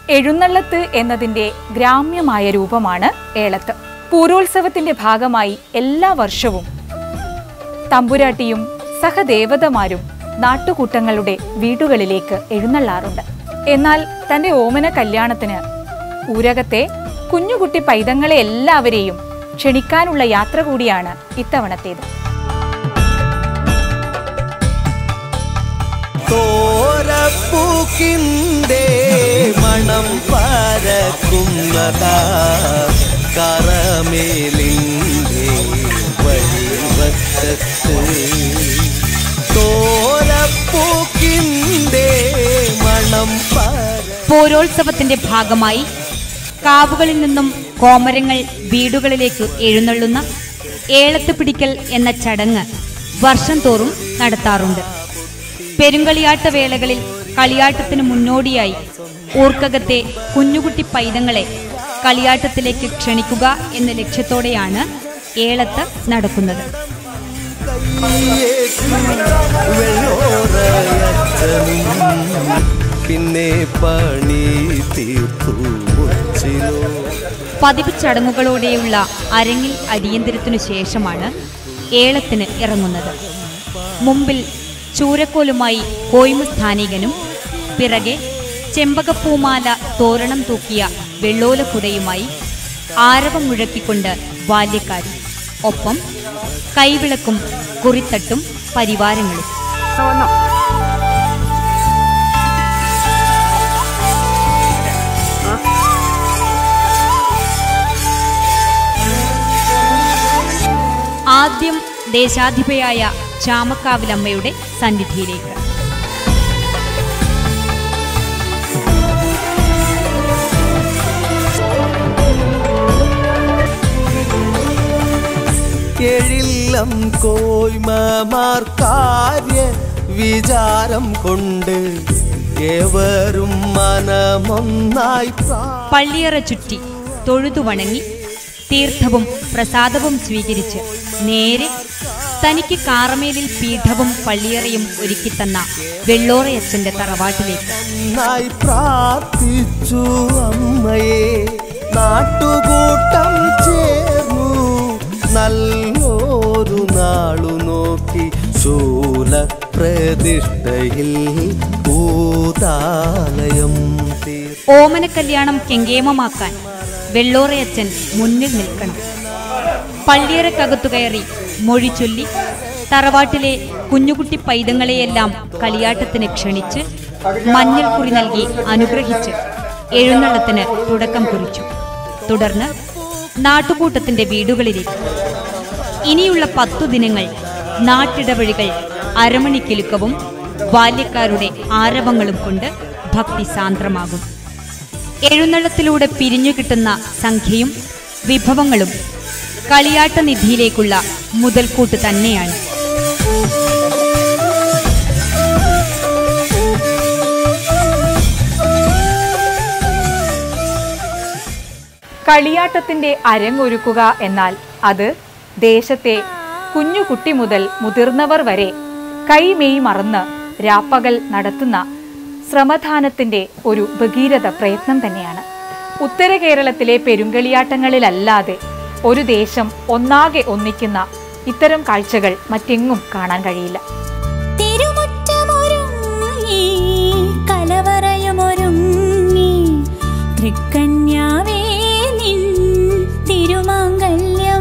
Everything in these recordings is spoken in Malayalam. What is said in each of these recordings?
എഴുന്നള്ളത്ത് എന്നതിന്റെ ഗ്രാമ്യമായ രൂപമാണ് ഏളത്ത് പൂരോത്സവത്തിന്റെ ഭാഗമായി എല്ലാ വർഷവും തമ്പുരാട്ടിയും സഹദേവതമാരും നാട്ടുകൂട്ടങ്ങളുടെ വീടുകളിലേക്ക് എഴുന്നള്ളാറുണ്ട് എന്നാൽ തന്റെ ഓമന കല്യാണത്തിന് ഊരകത്തെ കുഞ്ഞുകുട്ടി പൈതങ്ങളെ എല്ലാവരെയും ക്ഷണിക്കാനുള്ള യാത്ര കൂടിയാണ് ഇത്തവണത്തേത് തോരപ്പൂക്കിൻ്റെ മണം പരക്കുന്നതാ കറമേലിൻ്റെ വഴിവക്കത്ത് തോരപ്പൂക്കിൻ്റെ മണം പര പോരോത്സവത്തിന്റെ ഭാഗമായി കാവുകളിൽ നിന്നും കോമരങ്ങൾ വീടുകളിലേക്ക് എഴുന്നള്ളുന്ന ഏളത്ത് പിടിക്കൽ എന്ന ചടങ്ങ് വർഷം തോറും നടത്താറുണ്ട് പെരുങ്കളിയാട്ട വേളകളിൽ കളിയാട്ടത്തിന് മുന്നോടിയായി ഊർക്കകത്തെ കുഞ്ഞുകുട്ടി പൈതങ്ങളെ കളിയാട്ടത്തിലേക്ക് ക്ഷണിക്കുക എന്ന ലക്ഷ്യത്തോടെയാണ് ഏളത്ത് നടക്കുന്നത് വെള്ളോറയച്ചനും പിന്നെ പണി തീർത്തു മുച്ചിലോ പതിവ് ചടങ്ങുകളോടെയുള്ള അരങ്ങിൽ അടിയന്തരത്തിനു ശേഷമാണ് ഏളത്തിന് ഇറങ്ങുന്നത് മുമ്പിൽ ചൂരക്കോലുമായി കോയ്മ സ്ഥാനികനും പിറകെ ചെമ്പകപ്പൂമാല തോരണം തൂക്കിയ വെള്ളോലക്കുടയുമായി ആരവം മുഴക്കിക്കൊണ്ട് ബാല്യക്കാരി ഒപ്പം കൈവിളക്കും കുറിത്തട്ടും പരിവാരങ്ങളും ആദ്യം ദേശാധിപയായ ചാമക്കാവിലമ്മയുടെ സന്നിധിയിലേക്ക് എഴില്ലം കോയ്മമാർ കാര്യ വിചാരം കൊണ്ട് ഏവരും മനമൊന്നായി പ്രാ പള്ളിയറ ചുറ്റി തൊഴുതു വണങ്ങി തീർത്ഥവും പ്രസാദവും സ്വീകരിച്ച് നേരെ തനിക്ക് കാറമേലിൽ പീഠവും പള്ളിയറയും ഒരുക്കിത്തന്ന വെള്ളോറയച്ചന്റെ തറവാട്ടിലേക്ക് നന്നായി പ്രാർത്ഥിച്ചു അമ്മയെ നാട്ടുകൂട്ടം ചേർന്നു നല്ലൊരു നാളു നോക്കി ശൂല പ്രതിഷ്ഠയിൽ ഭൂതാലയം തീർ ഓമന കല്യാണം കെങ്കേമമാക്കാൻ വെള്ളോറയച്ചൻ മുന്നിൽ നിൽക്കണം പള്ളിയറക്കകത്തു കയറി മൊഴി ചൊല്ലി തറവാട്ടിലെ കുഞ്ഞുകുട്ടി പൈതങ്ങളെയെല്ലാം കളിയാട്ടത്തിന് ക്ഷണിച്ച് മഞ്ഞൾ കുറി നൽകി അനുഗ്രഹിച്ച് എഴുന്നള്ളത്തിന് തുടക്കം കുറിച്ചു തുടർന്ന് നാട്ടുകൂട്ടത്തിന്റെ വീടുകളിലേക്ക് ഇനിയുള്ള പത്തു ദിനങ്ങൾ നാട്ടിടവഴികൾ അരമണിക്കിലുക്കവും ബാല്യക്കാരുടെ ആരവങ്ങളും കൊണ്ട് ഭക്തി സാന്ദ്രമാകും എഴുന്നള്ളത്തിലൂടെ പിരിഞ്ഞു കിട്ടുന്ന സംഖ്യയും വിഭവങ്ങളും കളിയാട്ട നിധിയിലേക്കുള്ള മുതൽക്കൂട്ട് തന്നെയാണ് കളിയാട്ടത്തിന്റെ അരങ്ങൊരുക്കുക എന്നാൽ അത് ദേശത്തെ കുഞ്ഞുകുട്ടി മുതൽ മുതിർന്നവർ വരെ കൈമെയ് മറന്ന് രാപ്പകൽ നടത്തുന്ന ശ്രമദാനത്തിന്റെ ഒരു ഭഗീരഥ പ്രയത്നം തന്നെയാണ് ഉത്തര കേരളത്തിലെ പെരുങ്കളിയാട്ടങ്ങളിലല്ലാതെ ഒരു ദേശം ഒന്നാകെ ഒന്നിക്കുന്ന ഇത്തരം കാഴ്ചകൾ മറ്റെങ്ങും കാണാൻ കഴിയില്ല തിരുമുറ്റമൊരുങ്ങി കലവറയുമൊരുങ്ങി തൃക്കന്യാവേ നിൻ തിരുമാംഗല്യം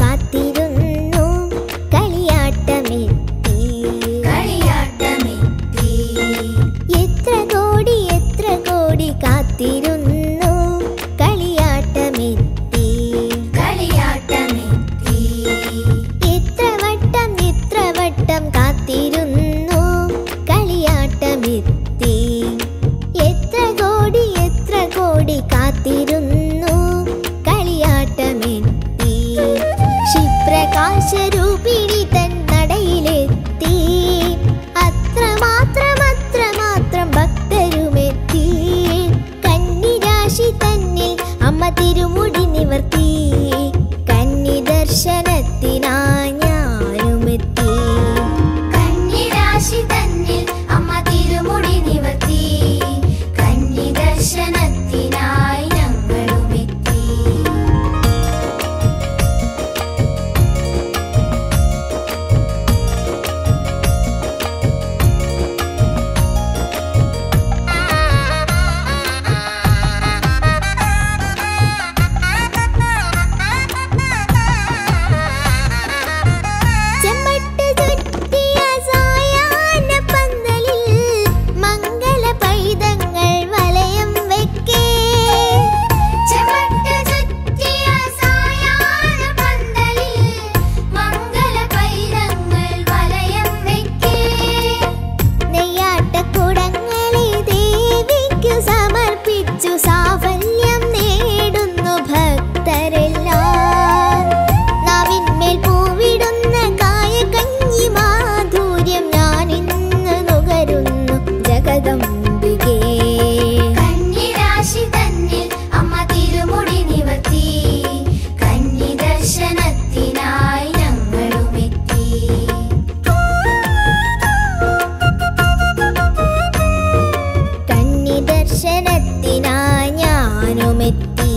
കാത്തിരുന്നു കളിയാട്ടമെത്തി കളിയാട്ടമെത്തി എത്ര കോടി എത്ര കോടി കാത്തിരുന്നു കളിയാട്ടമെത്തി കളിയാട്ടമെത്തി എത്ര വട്ടം എത്ര വട്ടം കാത്തിരുന്നു കളിയാട്ടമെത്തി എത്ര കോടി എത്ര കോടി കാത്തിരുന്നു കളിയാട്ടമെത്തി ക്ഷിപ്രകാശരൂപിണി തൻ നടയിലെത്തി അത്രമാത്രം അത്രമാത്രം ഭക്തരുമെത്തി കന്നിരാശി തന്നിൽ അമ്മ തിരുമുടി നിവർത്തി കന്നി ദർശനത്തിനായി ഞാനുമെത്തി കന്നിരാശി തന്നിൽ അമ്മ തിരുമുടി നിവർത്തി കന്നി ദർശനത്തിനായി ഞങ്ങളുമെത്തി ചെമ്മട്ട് ചുറ്റിയ സായാഹ്ന പന്തലിൽ മംഗള പൈതങ്ങൾ വലയം വെക്കേ ചെമട്ട് ചുറ്റിയ സായാഹ്ന പന്തലിൽ മംഗള പൈതങ്ങൾ വലയം വെക്കേ നെയ്യാട്ടക്കുടങ്ങളെ ദേവിക്കു സമർപ്പിച്ചു സാഫല്യം നേടുന്നു ഭക്തരെല്ലാം നാവിന്മേൽ പൂവിടുന്ന കായകഞ്ഞി മാധുര്യം ഞാൻ ഇന്ന് നുകരുന്നു ജഗദംബികേ കന്നിരാശി തന്നിൽ അമ്മ തിരുമുടി നിവർത്തി കന്നി ദർശനത്തിനായി ഞങ്ങളുമെത്തി കന്നി ദർശനത്തിനായി ഞാനുമെത്തി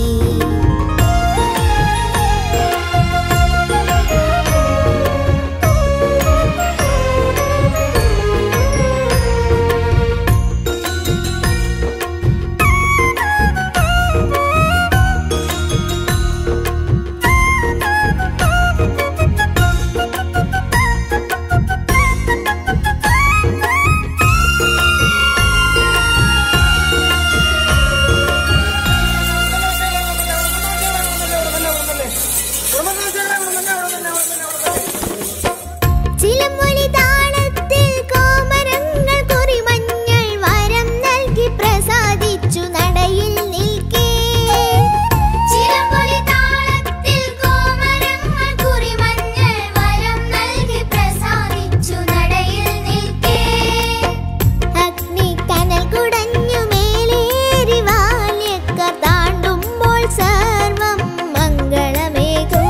ചിലമ്പൊലി താളത്തിൽ കോമരങ്ങൾ കുറിമഞ്ഞൾ വരം നൽകി പ്രസാദിച്ചു നടയിൽ നിൽക്കേ ചിലമ്പൊലി താളത്തിൽ കോമരങ്ങൾ കുറിമഞ്ഞൾ വരം നൽകി പ്രസാദിച്ചു നടയിൽ നിൽക്കേ അഗ്നി കനൽ കുടഞ്ഞു മേലേറി വാല്യക്കർ താണ്ടുമ്പോൾ സർവം മംഗളമേകൂ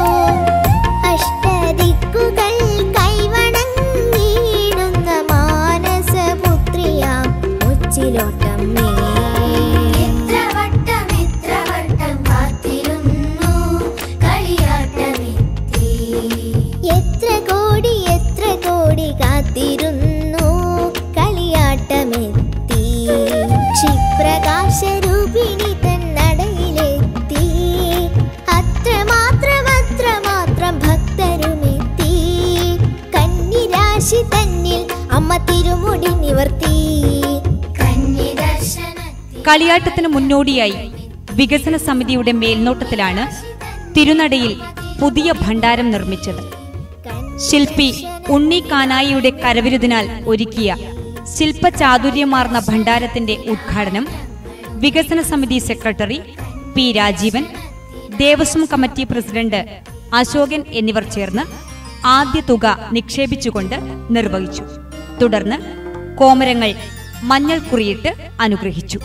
അഷ്ടദിക്കുകൾ കൈവണങ്ങിയിടുന്ന മാനസപുത്രിയാം ഉച്ചിലോട്ടമ്മേ എത്ര വട്ടം എത്ര വട്ടം കാത്തിരുന്നു കളിയാട്ടമെത്തി എത്ര കോടി എത്ര കോടി കാത്തിരുന്നു കളിയാട്ടമെത്തി ക്ഷിപ്രകാശരൂപിണി തൻ നടയിലെത്തി അത്രമാത്രം അത്രമാത്രം ഭക്തരുമെത്തി കന്നിരാശി തന്നിൽ അമ്മ തിരുമുടി നിവർത്തി കന്നി ദർശനത്തിൽ കളിയാട്ടത്തിന് മുന്നോടിയായി വികസന സമിതിയുടെ മേൽനോട്ടത്തിലാണ് തിരുനടയിൽ പുതിയ ഭണ്ഡാരം നിർമ്മിച്ചത് ശില്പി ഉണ്ണി കാനായിയുടെ കരവിരുതിനാൽ ഒരുക്കിയ ശില്പചാതുര്യമാർന്ന ഭണ്ഡാരത്തിന്റെ ഉദ്ഘാടനം വികസന സമിതി secretary P Rajeevan Devaswom committee president Ashokan എന്നിവർ ചേർന്ന് ആദ്യ തുക നിക്ഷേപിച്ചുകൊണ്ട് നിർവഹിച്ചു തുടർന്ന് കോമരങ്ങൾ മഞ്ഞൾ കുറിയിട്ട് അനുഗ്രഹിച്ചു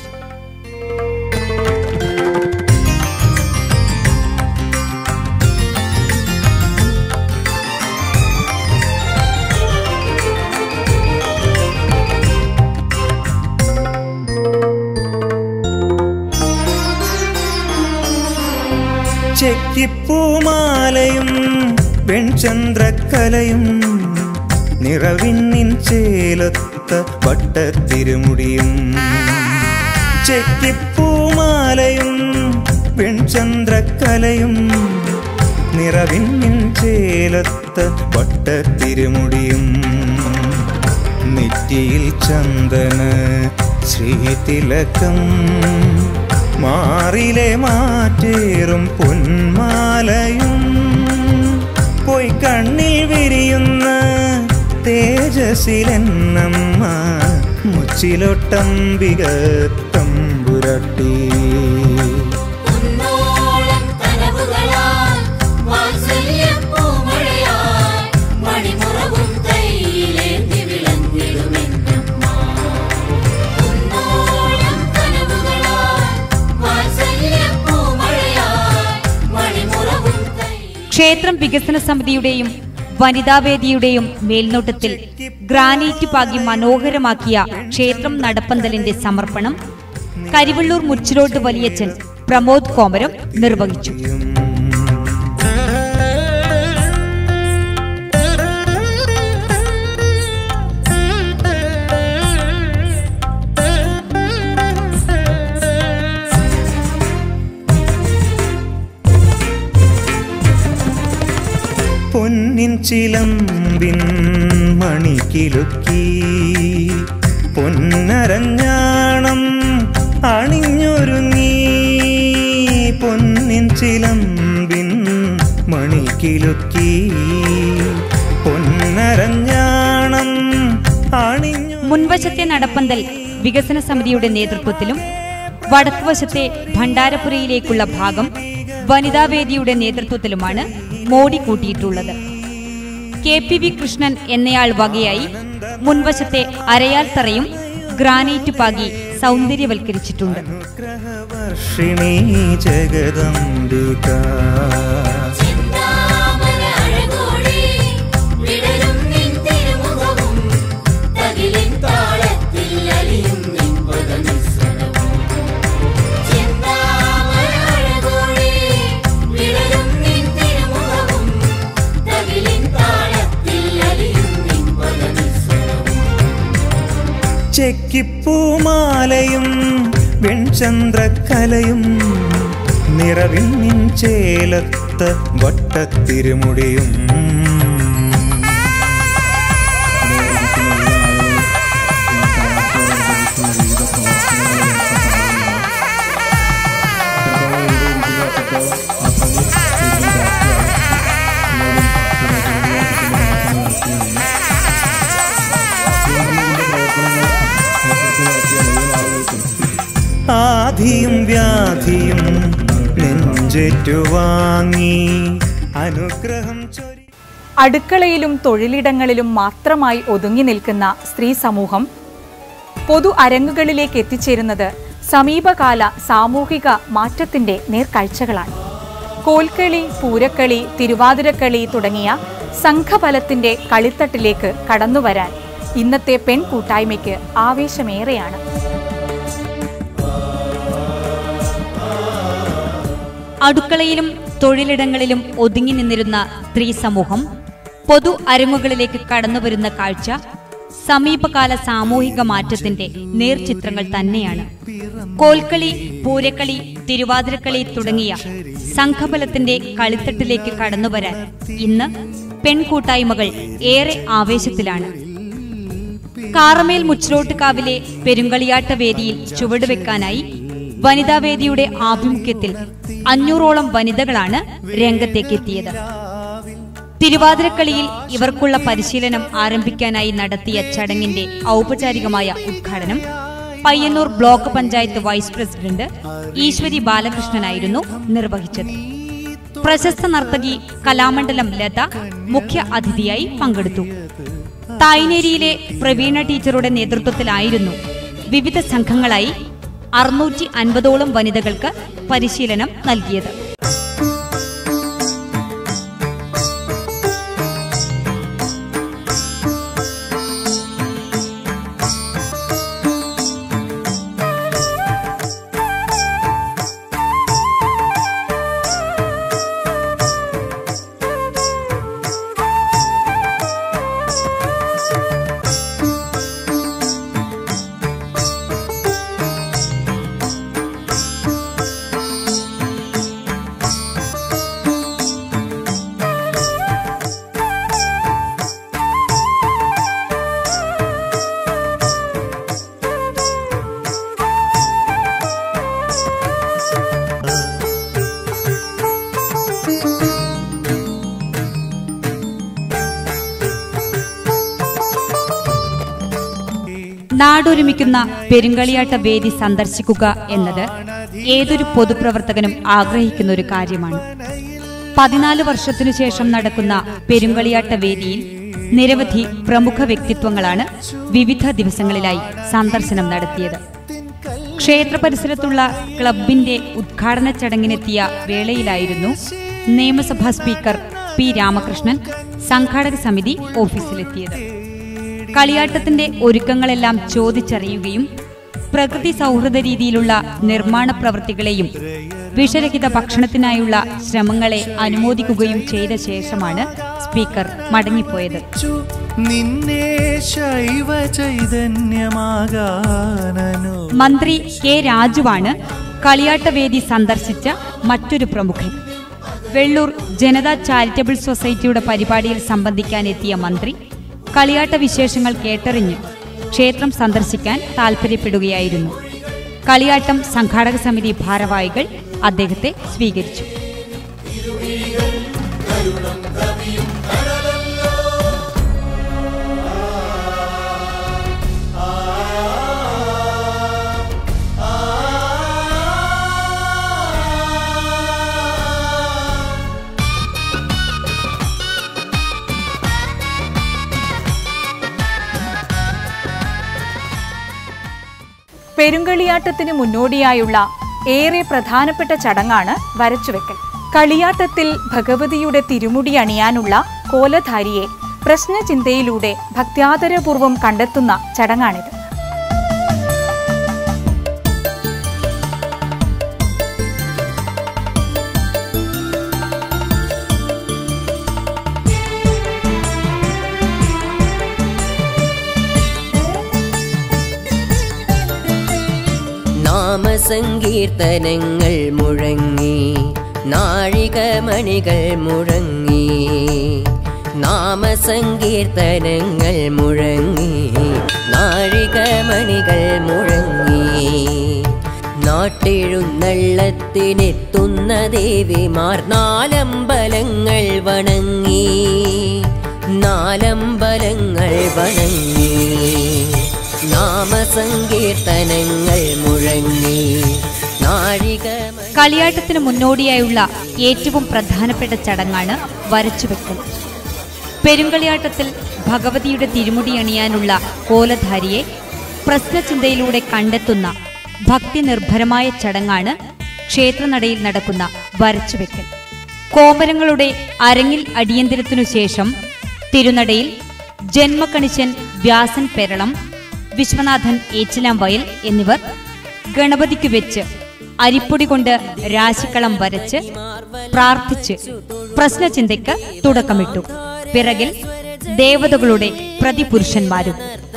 ചെക്കിപ്പൂമാലയും പെൺചന്ദ്രക്കലയും നിറവിന്നിൻ ചേലൊത്ത വട്ടത്തിരുമുടിയും ചെക്കിപ്പൂമാലയും പെൺചന്ദ്രക്കലയും നിറവിൻ ചേലത്ത വട്ടത്തിരുമുടിയും നെറ്റിയിൽ ചന്ദന ശ്രീതിലകം മാറിലെ മാറ്റേറും പൊന്മാലയും പോയി കണ്ണിൽ വിരിയുന്ന തേജസ്സിലെന്നമ്മ മുച്ചിലൊട്ടംബിക തമ്പുരട്ടി കുന്നോളം കനവുകളാൽ വാത്സല്യപ്പൂമഴയാൽ മണിമുറവും കയ്യിലേന്തി വിളങ്ങിടുമെന്നമ്മ. കുന്നോളം കനവുകളാൽ വാത്സല്യപ്പൂമഴയാൽ മണിമുറവും കയ്യിൽ ക്ഷേത്രം വികസന സമിതിയുടെയും വനിതാവേദിയുടെയും മേൽനോട്ടത്തിൽ ഗ്രാനൈറ്റ് പാകി മനോഹരമാക്കിയ ക്ഷേത്രം നടപ്പന്തലിന്റെ സമർപ്പണം കരിവള്ളൂർ മുച്ചിലോട്ട് വലിയച്ഛൻ പ്രമോദ് കോമരം നിർവഹിച്ചു പൊന്നിൻ ചിലമ്പിൻ മണിക്കിലുക്കി പൊന്നരഞ്ഞാണം അണിഞ്ഞൊരുങ്ങി പൊന്നിൻ ചിലമ്പിൻ മണിക്കിലുക്കി പൊന്നരഞ്ഞാണം അണിഞ്ഞു മുൻവശത്തെ നടപ്പന്തൽ വികസന സമിതിയുടെ നേതൃത്വത്തിലും വടക്കുവശത്തെ ഭണ്ഡാരപുരയിലേക്കുള്ള ഭാഗം വനിതാവേദിയുടെ നേതൃത്വത്തിലുമാണ് മോടി കൂട്ടിയിട്ടുള്ളത് കെ പി വി കൃഷ്ണൻ എന്നയാൾ വകയായി മുൻവശത്തെ അരയാൽ തറയും ഗ്രാനൈറ്റ് പാകി സൗന്ദര്യവൽക്കരിച്ചിട്ടുണ്ട് അനുഗ്രഹവർഷിണി ജഗദംബിക ചിന്താമര അഴകോടെ വിടരും നിൻ തിരുമുഖവും തകിലിൻ താളത്തിൽ അലിയും നിൻ പദനിസ്വരവും ചിന്താമര അഴകോടെ വിടരും നിൻ തിരുമുഖവും തകിലിൻ താളത്തിൽ അലിയും നിൻ പദനിസ്വരവും ചെക്കിപ്പൂമാലയും വെൺചന്ദ്രക്കലയും നിറവിൻ ചേലത്ത വട്ടത്തിരുമുടിയും ആധിയും വ്യാധിയും നെഞ്ചേറ്റുവാങ്ങി അനുഗ്രഹം ചൊരി അടുക്കളയിലും തൊഴിലിടങ്ങളിലും മാത്രമായി ഒതുങ്ങി നിൽക്കുന്ന സ്ത്രീ സമൂഹം പൊതു അരങ്ങുകളിലേക്ക് എത്തിച്ചേരുന്നത് സമീപകാല സാമൂഹിക മാറ്റത്തിന്റെ നേർക്കാഴ്ചകളാണ് കോൽക്കളി പൂരക്കളി തിരുവാതിരക്കളി തുടങ്ങിയ സംഘബലത്തിന്റെ കളിത്തട്ടിലേക്ക് കടന്നുവരാൻ ഇന്നത്തെ പെൺ കൂട്ടായ്മയ്ക്ക് ആവേശമേറെയാണ് അടുക്കളയിലും തൊഴിലിടങ്ങളിലും ഒതുങ്ങി നിന്നിരുന്ന സ്ത്രീ സമൂഹം പൊതു അരങ്ങുകളിലേക്ക് കടന്നുവരുന്ന കാഴ്ച സമീപകാല സാമൂഹിക മാറ്റത്തിന്റെ നേർചിത്രങ്ങൾ തന്നെയാണ് കോൽക്കളി പൂരക്കളി തിരുവാതിരക്കളി തുടങ്ങിയ സംഘബലത്തിന്റെ കളിത്തട്ടിലേക്ക് കടന്നുവരാൻ ഇന്ന് പെൺകൂട്ടായ്മകൾ ഏറെ ആവേശത്തിലാണ് കാറമേൽ മുച്ചിലോട്ടുകാവിലെ പെരുങ്കളിയാട്ട വേദിയിൽ ചുവടുവെക്കാനായി വനിതാവേദിയുടെ ആഭിമുഖ്യത്തിൽ അഞ്ഞൂറോളം വനിതകളാണ് രംഗത്തേക്കെത്തിയത് തിരുവാതിരക്കളിയിൽ ഇവർക്കുള്ള പരിശീലനം ആരംഭിക്കാനായി നടത്തിയ ചടങ്ങിന്റെ ഔപചാരികമായ ഉദ്ഘാടനം Payyanur block panchayat vice president Eeshwari ബാലകൃഷ്ണനായിരുന്നു നിർവഹിച്ചത് പ്രശസ്ത നർത്തകി കലാമണ്ഡലം ലത മുഖ്യ അതിഥിയായി പങ്കെടുത്തു തായ്നേരിയിലെ പ്രവീണ ടീച്ചറുടെ നേതൃത്വത്തിലായിരുന്നു വിവിധ സംഘങ്ങളായി അറുന്നൂറ്റി അൻപതോളം വനിതകൾക്ക് പരിശീലനം നൽകിയത് നാടൊരുമിക്കുന്ന പെരുങ്കളിയാട്ട വേദി സന്ദർശിക്കുക എന്നത് ഏതൊരു പൊതുപ്രവർത്തകനും ആഗ്രഹിക്കുന്ന ഒരു കാര്യമാണ് പതിനാല് വർഷത്തിനു ശേഷം നടക്കുന്ന പെരുങ്കളിയാട്ട വേദിയിൽ നിരവധി പ്രമുഖ വ്യക്തിത്വങ്ങളാണ് വിവിധ ദിവസങ്ങളിലായി സന്ദർശനം നടത്തിയത് ക്ഷേത്ര പരിസരത്തുള്ള ക്ലബിന്റെ ഉദ്ഘാടന ചടങ്ങിനെത്തിയ വേളയിലായിരുന്നു നിയമസഭാ സ്പീക്കർ പി രാമകൃഷ്ണൻ സംഘാടക സമിതി ഓഫീസിലെത്തിയത് കളിയാട്ടത്തിന്റെ ഒരുക്കങ്ങളെല്ലാം ചോദിച്ചറിയുകയും പ്രകൃതി സൗഹൃദ രീതിയിലുള്ള നിർമ്മാണ പ്രവൃത്തികളെയും വിഷരഹിത ഭക്ഷണത്തിനായുള്ള ശ്രമങ്ങളെ അനുമോദിക്കുകയും ചെയ്ത ശേഷമാണ് സ്പീക്കർ മടങ്ങിപ്പോയത് ചു നിന്നെ ശൈവ ചൈതന്യമാകാനോ മന്ത്രി കെ രാജുവാണ് കളിയാട്ടവേദി സന്ദർശിച്ച മറ്റൊരു പ്രമുഖൻ വെള്ളൂർ ജനതാ ചാരിറ്റബിൾ സൊസൈറ്റിയുടെ പരിപാടിയിൽ സംബന്ധിക്കാനെത്തിയ മന്ത്രി കളിയാട്ട വിശേഷങ്ങൾ കേട്ടറിഞ്ഞ് ക്ഷേത്രം സന്ദർശിക്കാൻ താൽപ്പര്യപ്പെടുകയായിരുന്നു കളിയാട്ടം സംഘാടക സമിതി ഭാരവാഹികൾ അദ്ദേഹത്തെ സ്വീകരിച്ചു പെരുങ്കളിയാട്ടത്തിന് മുന്നോടിയായുള്ള ഏറെ പ്രധാനപ്പെട്ട ചടങ്ങാണ് വരച്ചുവെക്കൽ കളിയാട്ടത്തിൽ ഭഗവതിയുടെ തിരുമുടി അണിയാനുള്ള കോലധാരിയെ പ്രശ്നചിന്തയിലൂടെ ഭക്ത്യാദരപൂർവം കണ്ടെത്തുന്ന ചടങ്ങാണിത് നാമസങ്കീർത്തനങ്ങൾ മുഴങ്ങി നാഴികമണികൾ മുഴങ്ങി നാമസങ്കീർത്തനങ്ങൾ മുഴങ്ങി നാഴികമണികൾ മുഴങ്ങി നാട്ടെഴുന്നള്ളത്തിനെത്തുന്ന ദേവിമാർ നാലമ്പലങ്ങൾ വണങ്ങി നാലമ്പലങ്ങൾ വണങ്ങി നാമസങ്കീർത്തനങ്ങൾ മുഴങ്ങി നാഴിക കളിയാട്ടത്തിന് മുന്നോടിയായുള്ള ഏറ്റവും പ്രധാനപ്പെട്ട ചടങ്ങാണ് വരച്ചുവെക്കൽ പെരുങ്കളിയാട്ടത്തിൽ ഭഗവതിയുടെ തിരുമുടി അണിയാനുള്ള കോലധാരിയെ പ്രശ്നചിന്തയിലൂടെ കണ്ടെത്തുന്ന ഭക്തി നിർഭരമായ ചടങ്ങാണ് ക്ഷേത്രനടയിൽ നടക്കുന്ന വരച്ചുവെക്കൽ കോമരങ്ങളുടെ അരങ്ങിൽ അടിയന്തരത്തിനു ശേഷം തിരുനടയിൽ ജന്മകണിശൻ വ്യാസൻ പെരളം വിശ്വനാഥൻ ഏച്ചിലാം വയൽ എന്നിവർ ഗണപതിക്ക് വെച്ച് അരിപ്പൊടി കൊണ്ട് രാശിക്കളം വരച്ച് പ്രാർത്ഥിച്ച് പ്രശ്നചിന്തയ്ക്ക് തുടക്കമിട്ടു പിറകിൽ ദേവതകളുടെ പ്രതിപുരുഷന്മാരും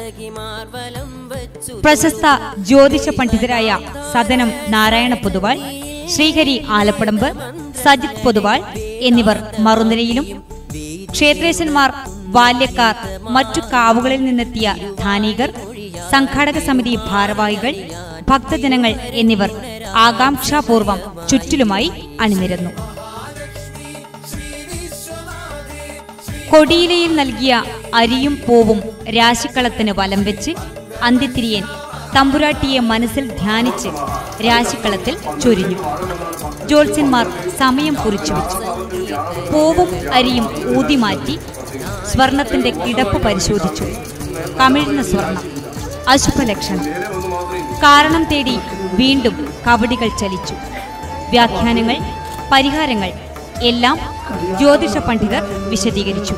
പ്രശസ്ത ജ്യോതിഷ പണ്ഡിതരായ സദനം നാരായണ പൊതുവാൾ ശ്രീഹരി ആലപ്പടമ്പ് സജിത് പൊതുവാൾ എന്നിവർ മറുനിരയിലും ക്ഷേത്രേശന്മാർ ബാല്യക്കാർ മറ്റു കാവുകളിൽ നിന്നെത്തിയ ധാനികർ സംഘാടക സമിതി ഭാരവാഹികൾ ഭക്തജനങ്ങൾ എന്നിവർ ആകാംക്ഷാപൂർവം ചുറ്റിലുമായി അണിനിരന്നു കൊടിയിലയിൽ നൽകിയ അരിയും പൂവും രാശിക്കളത്തിന് വലം വെച്ച് അന്ത്യത്തിരിയൻ തമ്പുരാട്ടിയെ മനസ്സിൽ ധ്യാനിച്ച് രാശിക്കളത്തിൽ ചൊരിഞ്ഞു ജ്യോത്സ്യന്മാർ സമയം കുറിച്ചു വെച്ചു പൂവും അരിയും ഊതിമാറ്റി സ്വർണത്തിന്റെ കിടപ്പ് പരിശോധിച്ചു കമിഴ്ന്ന സ്വർണം അശുഭലക്ഷണം കാരണം തേടി വീണ്ടും കവടികൾ ചലിച്ചു വ്യാഖ്യാനങ്ങൾ പരിഹാരങ്ങൾ എല്ലാം ജ്യോതിഷ പണ്ഡിതർ വിശദീകരിച്ചു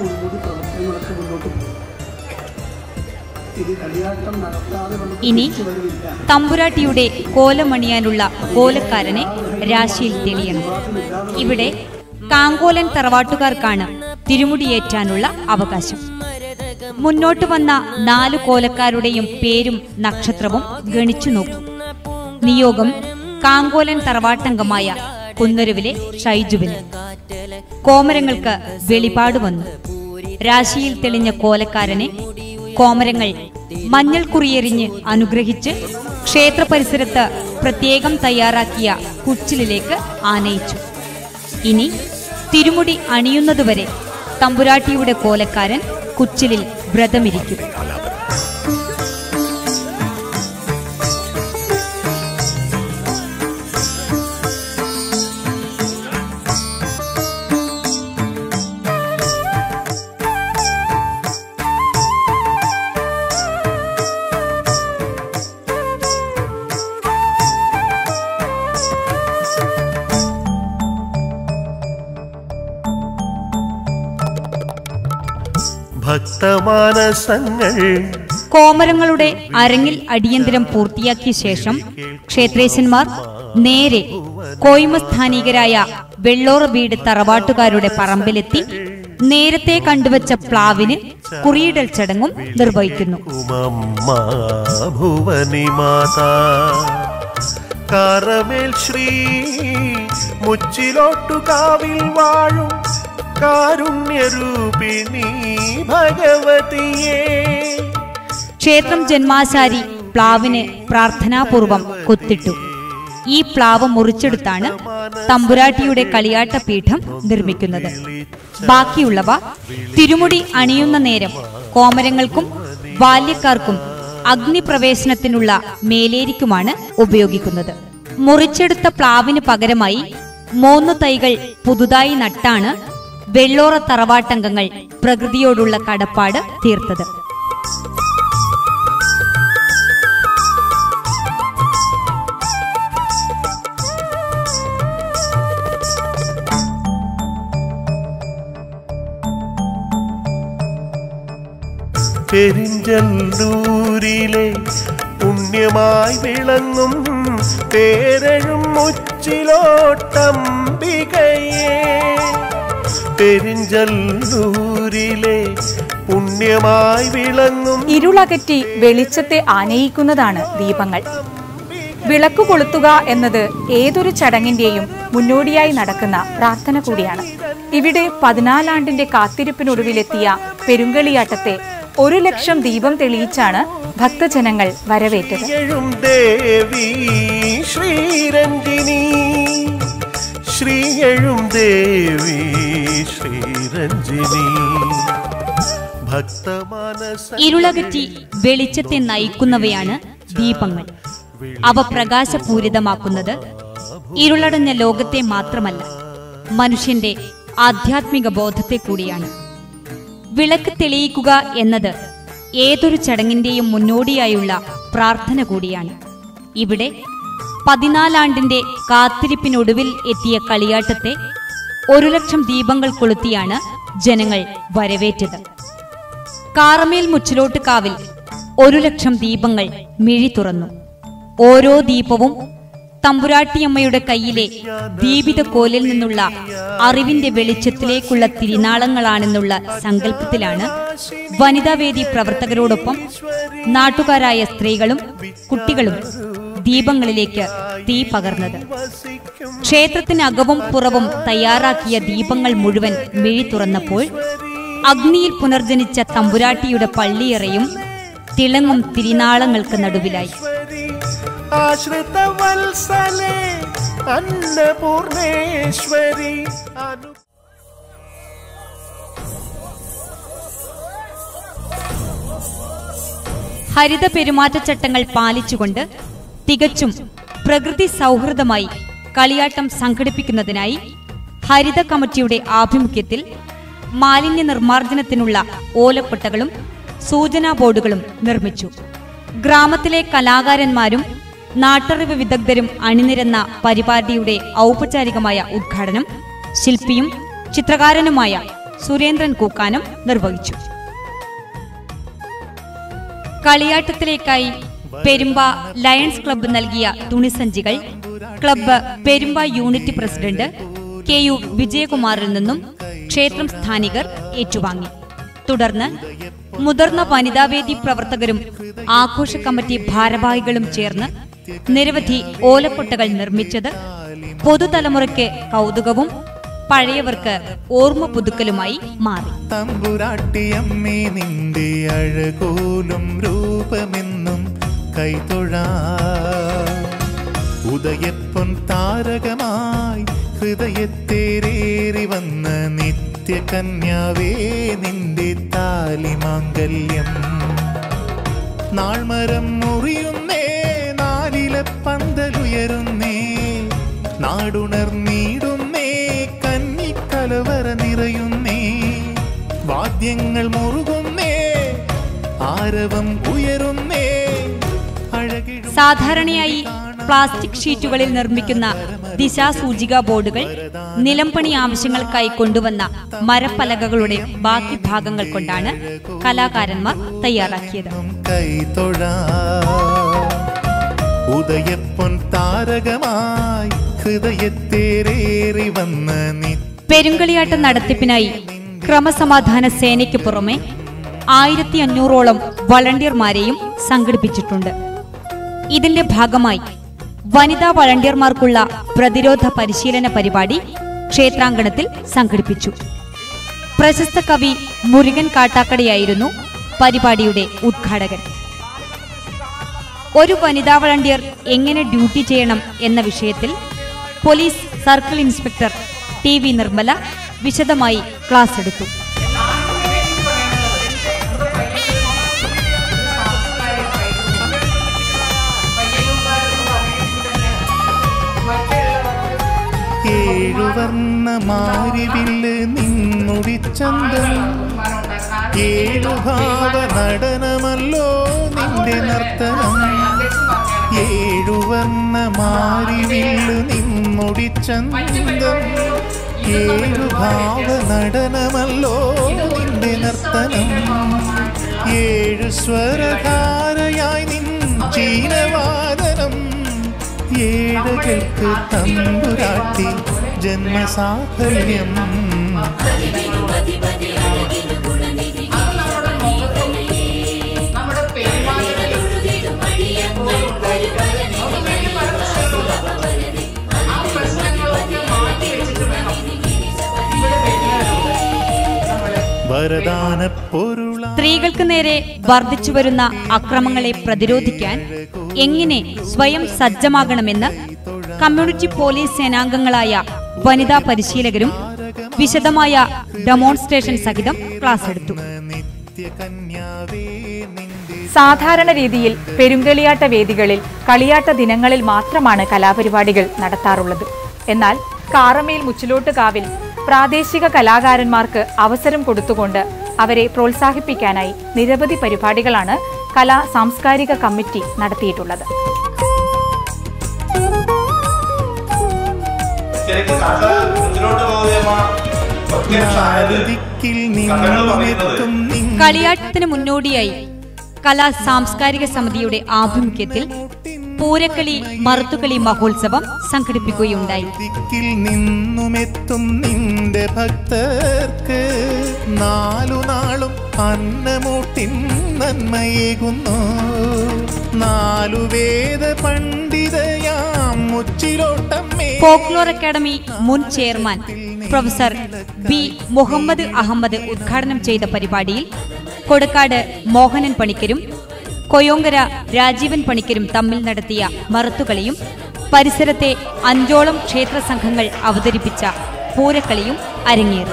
ഇനി തമ്പുരാട്ടിയുടെ കോലമണിയാനുള്ള കോലക്കാരനെ രാശിയിൽ തെളിയണം ഇവിടെ കാങ്കോലൻ തറവാട്ടുകാർക്കാണ് തിരുമുടിയേറ്റാനുള്ള അവകാശം മുന്നോട്ട് വന്ന നാലു കോലക്കാരുടെയും പേരും നക്ഷത്രവും ഗണിച്ചു നോക്കി നിയോഗം കാങ്കോലൻ തറവാട്ടംഗമായ കുന്നരുവിലെ ഷൈജുവിന് കോമരങ്ങൾക്ക് വെളിപാട് വന്നു രാശിയിൽ തെളിഞ്ഞ കോലക്കാരനെ കോമരങ്ങൾ മഞ്ഞൾ കുറിയെറിഞ്ഞ് അനുഗ്രഹിച്ച് ക്ഷേത്ര പരിസരത്ത് പ്രത്യേകം തയ്യാറാക്കിയ കുച്ചിലിലേക്ക് ആനയിച്ചു ഇനി തിരുമുടി അണിയുന്നതുവരെ തമ്പുരാട്ടിയുടെ കോലക്കാരൻ കുച്ചിലിൽ വ്രതമിരിക്കും ഭക്തമാനസങ്ങൾ കോമരങ്ങളുടെ അരങ്ങിൽ അടിയന്തരം പൂർത്തിയാക്കിയ ശേഷം ക്ഷേത്രേശന്മാർ നേരെ കോയ്മസ്ഥാനികരായ വെള്ളോറ വീട് തറവാട്ടുകാരുടെ പറമ്പിലെത്തി നേരത്തെ കണ്ടുവച്ച പ്ലാവിന് കുറിയിടൽ ചടങ്ങും നിർവഹിക്കുന്നു ഉമമ്മ ഭുവനി മാതാ കാറമേൽ ശ്രീ മുച്ചിലോട്ടു കാവിൽ വാഴും കാരുണ്യരൂപിണി ഭഗവതിയേ ക്ഷേത്രം ജന്മാശാരി പ്ലാവിന് പ്രാർത്ഥനാപൂർവം കൊത്തിട്ടു ഈ പ്ലാവ് മുറിച്ചെടുത്താണ് തമ്പുരാട്ടിയുടെ കളിയാട്ട പീഠം നിർമ്മിക്കുന്നത് ബാക്കിയുള്ളവ തിരുമുടി അണിയുന്ന നേരം കോമരങ്ങൾക്കും ബാല്യക്കാർക്കും അഗ്നിപ്രവേശനത്തിനുള്ള മേലേരിക്കുമാണ് ഉപയോഗിക്കുന്നത് മുറിച്ചെടുത്ത പ്ലാവിന് പകരമായി മൂന്ന് തൈകൾ പുതുതായി നട്ടാണ് വെള്ളോറ തറവാട്ടംഗങ്ങൾ പ്രകൃതിയോടുള്ള കടപ്പാട് തീർത്തത് പെരിഞ്ചല്ലൂരിലെ പുണ്യമായി വിളങ്ങും പേരഴും മുച്ചിലോട്ടംബികയെ പെരിഞ്ചല്ലൂരിലെ പുണ്യമായി വിളങ്ങും ഇരുളകറ്റി വെളിച്ചത്തെ ആനയിക്കുന്നതാണ് ദീപങ്ങൾ വിളക്കു കൊളുത്തുക എന്നത് ഏതൊരു ചടങ്ങിന്റെയും മുന്നോടിയായി നടക്കുന്ന പ്രാർത്ഥന കൂടിയാണ് ഇവിടെ പതിനാലാണ്ടിന്റെ കാത്തിരിപ്പിനൊടുവിലെത്തിയ പെരുങ്കളിയാട്ടത്തെ ഒരു ലക്ഷം ദീപം തെളിയിച്ചാണ് ഭക്തജനങ്ങൾ വരവേറ്റത് എഴും ദേവി ശ്രീരഞ്ജിനി ശ്രീയഴും ദേവി ശ്രീരഞ്ജിനി ഭക്തമാനസ ഇരുളകറ്റി വെളിച്ചത്തെ നയിക്കുന്നവയാണ് ദീപങ്ങൾ അവ പ്രകാശപൂരിതമാക്കുന്നത് ഇരുളടഞ്ഞ ലോകത്തെ മാത്രമല്ല മനുഷ്യന്റെ ആധ്യാത്മിക ബോധത്തെ കൂടിയാണ് വിളക്ക് തെളിയിക്കുക എന്നത് ഏതൊരു ചടങ്ങിന്റെയും മുന്നോടിയായുള്ള പ്രാർത്ഥന കൂടിയാണ് ഇവിടെ പതിനാലാണ്ടിന്റെ കാത്തിരിപ്പിനൊടുവിൽ എത്തിയ കളിയാട്ടത്തെ ഒരു ലക്ഷം ദീപങ്ങൾ കൊളുത്തിയാണ് ജനങ്ങൾ വരവേറ്റത് കാറമേൽ മുച്ചിലോട്ട് കാവിൽ ഒരു ലക്ഷം ദീപങ്ങൾ മിഴി തുറന്നു ഓരോ ദീപവും തമ്പുരാട്ടിയമ്മയുടെ കയ്യിലെ ദീപിത കോലിൽ നിന്നുള്ള അറിവിന്റെ വെളിച്ചത്തിലേക്കുള്ള തിരിനാളങ്ങളാണെന്നുള്ള സങ്കല്പത്തിലാണ് വനിതാവേദി പ്രവർത്തകരോടൊപ്പം നാട്ടുകാരായ സ്ത്രീകളും കുട്ടികളും ദീപങ്ങളിലേക്ക് തീ പകർന്നത് ക്ഷേത്രത്തിനകവും പുറവും തയ്യാറാക്കിയ ദീപങ്ങൾ മുഴുവൻ മിഴി തുറന്നപ്പോൾ അഗ്നിയിൽ പുനർജനിച്ച തമ്പുരാട്ടിയുടെ പള്ളിയറയും തിളങ്ങും തിരിനാളങ്ങൾക്ക് നടുവിലായി ആശ്രിത വത്സലേ അന്നപൂർണേശ്വരി അനു ഹരിത പെരുമാറ്റച്ചട്ടങ്ങൾ പാലിച്ചുകൊണ്ട് തികച്ചും പ്രകൃതി സൗഹൃദമായി കളിയാട്ടം സംഘടിപ്പിക്കുന്നതിനായി ഹരിത കമ്മിറ്റിയുടെ ആഭിമുഖ്യത്തിൽ മാലിന്യ നിർമ്മാർജ്ജനത്തിനുള്ള ഓലക്കൊട്ടകളും സൂചനാ ബോർഡുകളും നിർമ്മിച്ചു ഗ്രാമത്തിലെ കലാകാരന്മാരും നാട്ടറിവ് വിദഗ്ധരും അണിനിരന്ന പരിപാടിയുടെ ഔപചാരികമായ ഉദ്ഘാടനം ശില്പിയും ചിത്രകാരനുമായ സുരേന്ദ്രൻ കൂക്കാനം നിർവഹിച്ചു കളിയാട്ടത്തിലേക്കായി പെരുമ്പ ലയൺസ് ക്ലബ്ബ് നൽകിയ തുണിസഞ്ചികൾ club Perumba unit president K U വിജയകുമാറിൽ നിന്നും ക്ഷേത്രം സ്ഥാനികർ ഏറ്റുവാങ്ങി തുടർന്ന് മുതിർന്ന വനിതാവേദി പ്രവർത്തകരും ആഘോഷ കമ്മിറ്റി ഭാരവാഹികളും ചേർന്ന് നിരവധി ഓലക്കൊട്ടകൾ നിർമ്മിച്ചത് പുതുതലമുറയ്ക്ക് കൗതുകവും പഴയവർക്ക് ഓർമ്മ പുതുക്കലുമായി മാറി തമ്പുരാട്ടിയമ്മേ നിന്റെ അഴകോലും രൂപമെന്നും കൈതൊഴാ ഉദയപ്പൊൻ താരകമായി ഹൃദയത്തേരേറി വന്ന നിത്യകന്യാവേ നിന്റെ താലിമാംഗല്യം നാൾമരം മുറിയുന്നേ നാലിലെ പന്തലുയരുന്നേ നാടുണർന്നീടുന്നേ കന്നിക്കലവറ നിറയുന്നേ വാദ്യങ്ങൾ മുറുകുന്നേ ആരവം ഉയരുന്നേ അഴകിഴും സാധാരണയായി പ്ലാസ്റ്റിക് ഷീറ്റുകളിൽ നിർമ്മിക്കുന്ന ദിശാസൂചിക ബോർഡുകൾ നിലംപണി ആവശ്യങ്ങൾക്കായി കൊണ്ടുവന്ന മരപ്പലകകളുടെ ബാക്കി ഭാഗങ്ങൾ കൊണ്ടാണ് കലാകാരന്മാർ തയ്യാറാക്കിയത് കൈതൊഴാ ഉദയപ്പൊൻ താരകമായി ഹൃദയത്തേറേറി വന്ന നി പെരുങ്കളിയാട്ട നടത്തിപ്പിനായി ക്രമസമാധാന സേനയ്ക്ക് പുറമെ ആയിരത്തി അഞ്ഞൂറോളം വളണ്ടിയർമാരെയും സംഘടിപ്പിച്ചിട്ടുണ്ട് ഇതിന്റെ ഭാഗമായി വനിതാ വളണ്ടിയർമാർക്കുള്ള പ്രതിരോധ പരിശീലന പരിപാടി ക്ഷേത്രാങ്കണത്തിൽ സംഘടിപ്പിച്ചു പ്രശസ്ത കവി മുരുകൻ കാട്ടാക്കടയായിരുന്നു പരിപാടിയുടെ ഉദ്ഘാടകൻ ഒരു വനിതാ വളണ്ടിയർ എങ്ങനെ ഡ്യൂട്ടി ചെയ്യണം എന്ന വിഷയത്തിൽ police circle inspector T V Nirmala വിശദമായി ക്ലാസ് എടുത്തു ഏഴുവർണ്ണ മാരിവില്ല് നിന്നുടിച്ചന്തം ഏഴുഭാവ നടനമല്ലോ നിന്റെ നർത്തനം ഏഴുവർണ്ണ മാരിവില്ല് നിന്നുടിച്ചന്തം ഏഴുഭാവ നടനമല്ലോ നിന്റെ നർത്തനം ഏഴു സ്വരധാരയായി നിൻ ചീനവാദനം ഏഴകൾക്ക് തമ്പുരാട്ടി ജന്മസാഫല്യം വരദാന പൊരുള സ്ത്രീകൾക്ക് നേരെ വർദ്ധിച്ചുവരുന്ന അക്രമങ്ങളെ പ്രതിരോധിക്കാൻ എങ്ങനെ സ്വയം സജ്ജമാകണമെന്ന് കമ്മ്യൂണിറ്റി പോലീസ് സേനാംഗങ്ങളായ വനിതാ പരിശീലകരും വിശദമായ ഡെമോൺസ്ട്രേഷൻ സഹിതം ക്ലാസ് എടുത്തു നിത്യകന്യാവേ നിന്റെ സാധാരണ രീതിയിൽ പെരുങ്കളിയാട്ട വേദികളിൽ കളിയാട്ട ദിനങ്ങളിൽ മാത്രമാണ് കലാപരിപാടികൾ നടത്താറുള്ളത് എന്നാൽ കാറമേൽ മുച്ചിലോട്ട് കാവിൽ പ്രാദേശിക കലാകാരന്മാർക്ക് അവസരം കൊടുത്തുകൊണ്ട് അവരെ പ്രോത്സാഹിപ്പിക്കാനായി നിരവധി പരിപാടികളാണ് കലാ സാംസ്കാരിക കമ്മിറ്റി നടത്തിയിട്ടുള്ളത് ശരിക്കും കഥ മുന്നിലോട്ട് പോകുന്ന ഒറ്റ ദിക്കിൽ കഥകൾ നിന്നുമെത്തും നിൻ കളിയാട്ടത്തിന് മുന്നോടിയായി കലാ സാംസ്കാരിക സമിതിയുടെ ആഭിമുഖ്യത്തിൽ പൂരക്കളി മറുത്തുകളി മഹോത്സവം സംഘടിപ്പിക്കുകയുണ്ടായി ദിക്കിൽ നിന്നുമെത്തും നിന്റെ ഭക്തർക്ക് നാലു നാളും അന്നമൂട്ടിൻ നന്മയേകുന്നു നാലു വേദ പണ്ഡിതയാം മുച്ചിലോട്ടമ്മേ ഫോക്ലോർ അക്കാദമി മുൻ chairman professor B Muhammad Ahammed ഉദ്ഘാടനം ചെയ്ത പരിപാടിയിൽ കൊടക്കാട് മോഹനൻ പണിക്കരും കൊയോങ്കര രാജീവൻ പണിക്കരും തമ്മിൽ നടത്തിയ മറത്തുകളിയും പരിസരത്തെ അഞ്ചോളം ക്ഷേത്ര സംഘങ്ങൾ അവതരിപ്പിച്ച പൂരക്കളിയും അരങ്ങേറി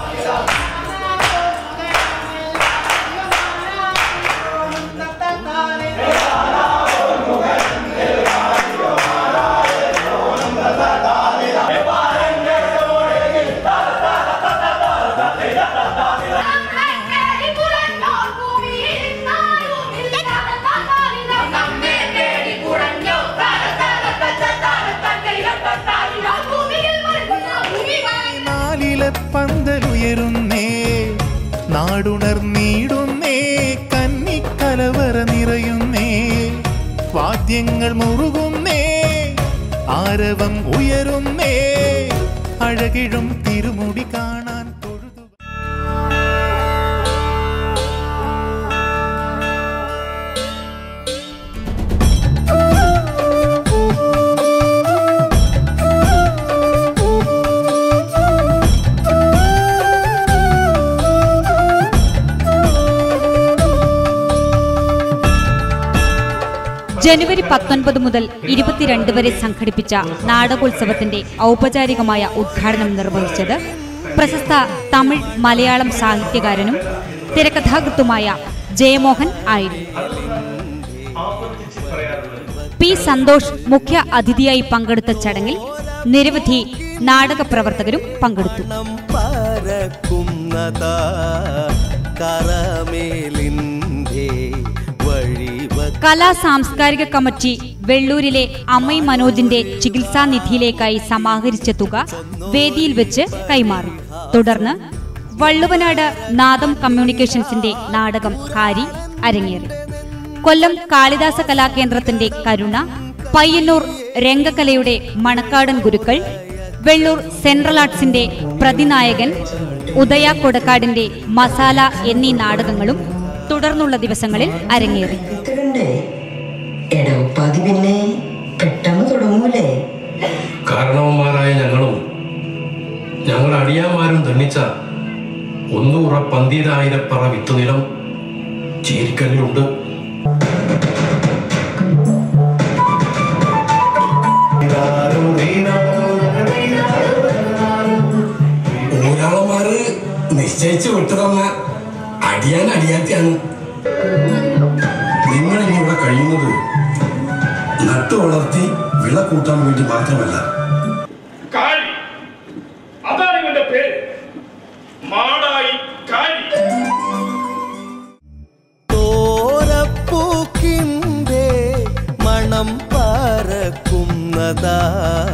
നാലിലെ പന്തലുയരുന്നേ നാടുണർന്നീടുന്നേ കന്നിക്കലവറ നിറയുന്നേ വാദ്യങ്ങൾ മുറുകുന്നേ ആരവം ഉയരുന്നേ അഴകിഴും തിരുമുടി കാണാൻ തൊഴുതു ജനുവരി പത്തൊൻപത് മുതൽ ഇരുപത്തിരണ്ട് വരെ സംഘടിപ്പിച്ച നാടകോത്സവത്തിന്റെ ഔപചാരികമായ ഉദ്ഘാടനം നിർവഹിച്ചത് പ്രശസ്ത തമിഴ് മലയാളം സാഹിത്യകാരനും തിരക്കഥാകൃത്തുമായ ജയമോഹൻ ആയിരുന്നു പി സന്തോഷ് മുഖ്യ അതിഥിയായി പങ്കെടുത്ത ചടങ്ങിൽ നിരവധി നാടക പ്രവർത്തകരും പങ്കെടുത്തു പറക്കുന്നതാ കറമേലിൻ്റെ വഴിവ കലാ സാംസ്കാരിക കമ്മിറ്റി വെള്ളൂരിലെ അമ്മൈ മനോജിന്റെ ചികിത്സാ നിധിയിലേക്കായി സമാഹരിച്ച തുക വേദിയിൽ വെച്ച് കൈമാറി തുടർന്ന് വള്ളുവനാട് നാദം കമ്മ്യൂണിക്കേഷൻസിന്റെ നാടകം കാരി അരങ്ങേറി കൊല്ലം കാളിദാസ കലാകേന്ദ്രത്തിന്റെ കരുണ പയ്യന്നൂർ രംഗകലയുടെ മണക്കാടൻ ഗുരുക്കൾ വെള്ളൂർ സെൻട്രൽ ആർട്സിന്റെ പ്രതിനായകൻ ഉദയ കൊടക്കാടിന്റെ മസാല എന്നീ നാടകങ്ങളും തുടർന്നുള്ള ദിവസങ്ങളിൽ അരങ്ങേറി എത്തണ്ടേ എടവപ്പാതി പിന്നെ പെട്ടെന്ന് തുടങ്ങൂലേ കാരണവന്മാരായ ഞങ്ങളും ഞങ്ങൾ അടിയാന്മാരും ധന്യച്ച ഒന്നൂറ പന്തീരായിരപ്പറ വിത്തുനിലം ചേരിക്കല്ലിലുണ്ട് ഊരാളന്മാര് നിശ്ചയിച്ചു വിട്ടതന്ന അടിയാൻ അടിയാത്തിയാണ് നിങ്ങൾ ഇനി ഇവിടെ കഴിയുന്നത് നട്ടു വളർത്തി വിള കൂട്ടാൻ വേണ്ടി മാത്രമല്ല കാരി അതാണ് ഇവന്റെ പേര് മാടായി കാരി തോരപ്പൂക്കിൻ്റെ മണം പറക്കുന്നതാ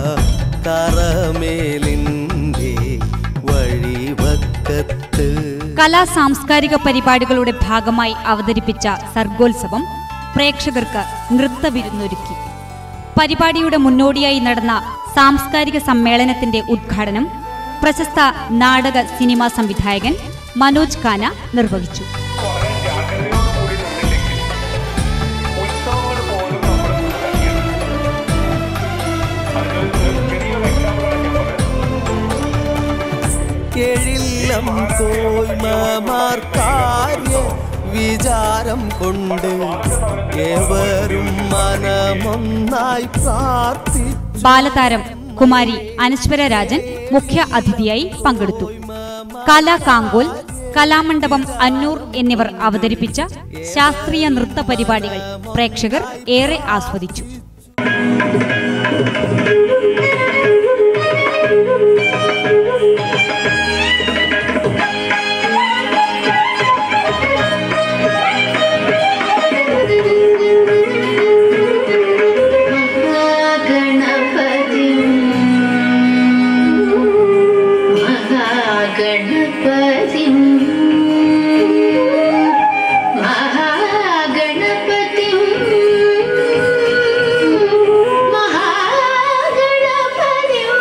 തറമേലിൻ്റെ വഴിവക്കത്ത് കലാ സാംസ്കാരിക പരിപാടികളുടെ ഭാഗമായി അവതരിപ്പിച്ച സർഗോത്സവം പ്രേക്ഷകർക്ക് നൃത്തവിരുന്നൊരുക്കി പരിപാടിയുടെ മുന്നോടിയായി നടന്ന സാംസ്കാരിക സമ്മേളനത്തിന്റെ ഉദ്ഘാടനം പ്രശസ്ത നാടക സിനിമാ സംവിധായകൻ മനോജ് ഖാന നിർവഹിച്ചു എഴില്ലം കോയ്മാർ കാര്യ വിചാരം കൊണ്ട് ഏവരും മനമൊന്നായി പ്രാർത്ഥി ബാലതാരം കുമാരി അനശ്വര രാജൻ മുഖ്യ അതിഥിയായി പങ്കെടുത്തു കലാ കാങ്കോൽ കലാമണ്ഡപം അന്നൂർ എന്നിവർ അവതരിപ്പിച്ച ശാസ്ത്രീയ നൃത്ത പരിപാടികൾ പ്രേക്ഷകർ ഏറെ ആസ്വദിച്ചു ഗണപതിം മഹാഗണപതിം മഹാഗണപതിം മഹാഗണപതിം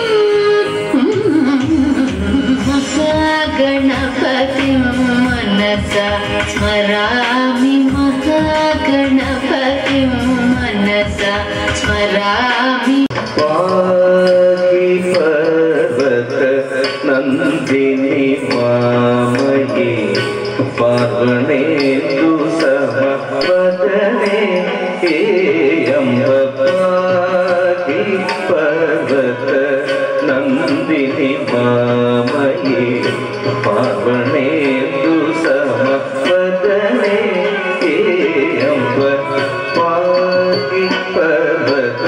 മഹാഗണപതിം മനസ സ്മരാമി മഹാഗണപതിം മനസ സ്മരാമി നന്ദിനി മാമയേ പാർവണേന്ദു സമപദനേ അംബപാഹി പർവത നന്ദിനി മാമയേ പാർവണേന്ദു സമപദനേ അംബ പാഹി പർവത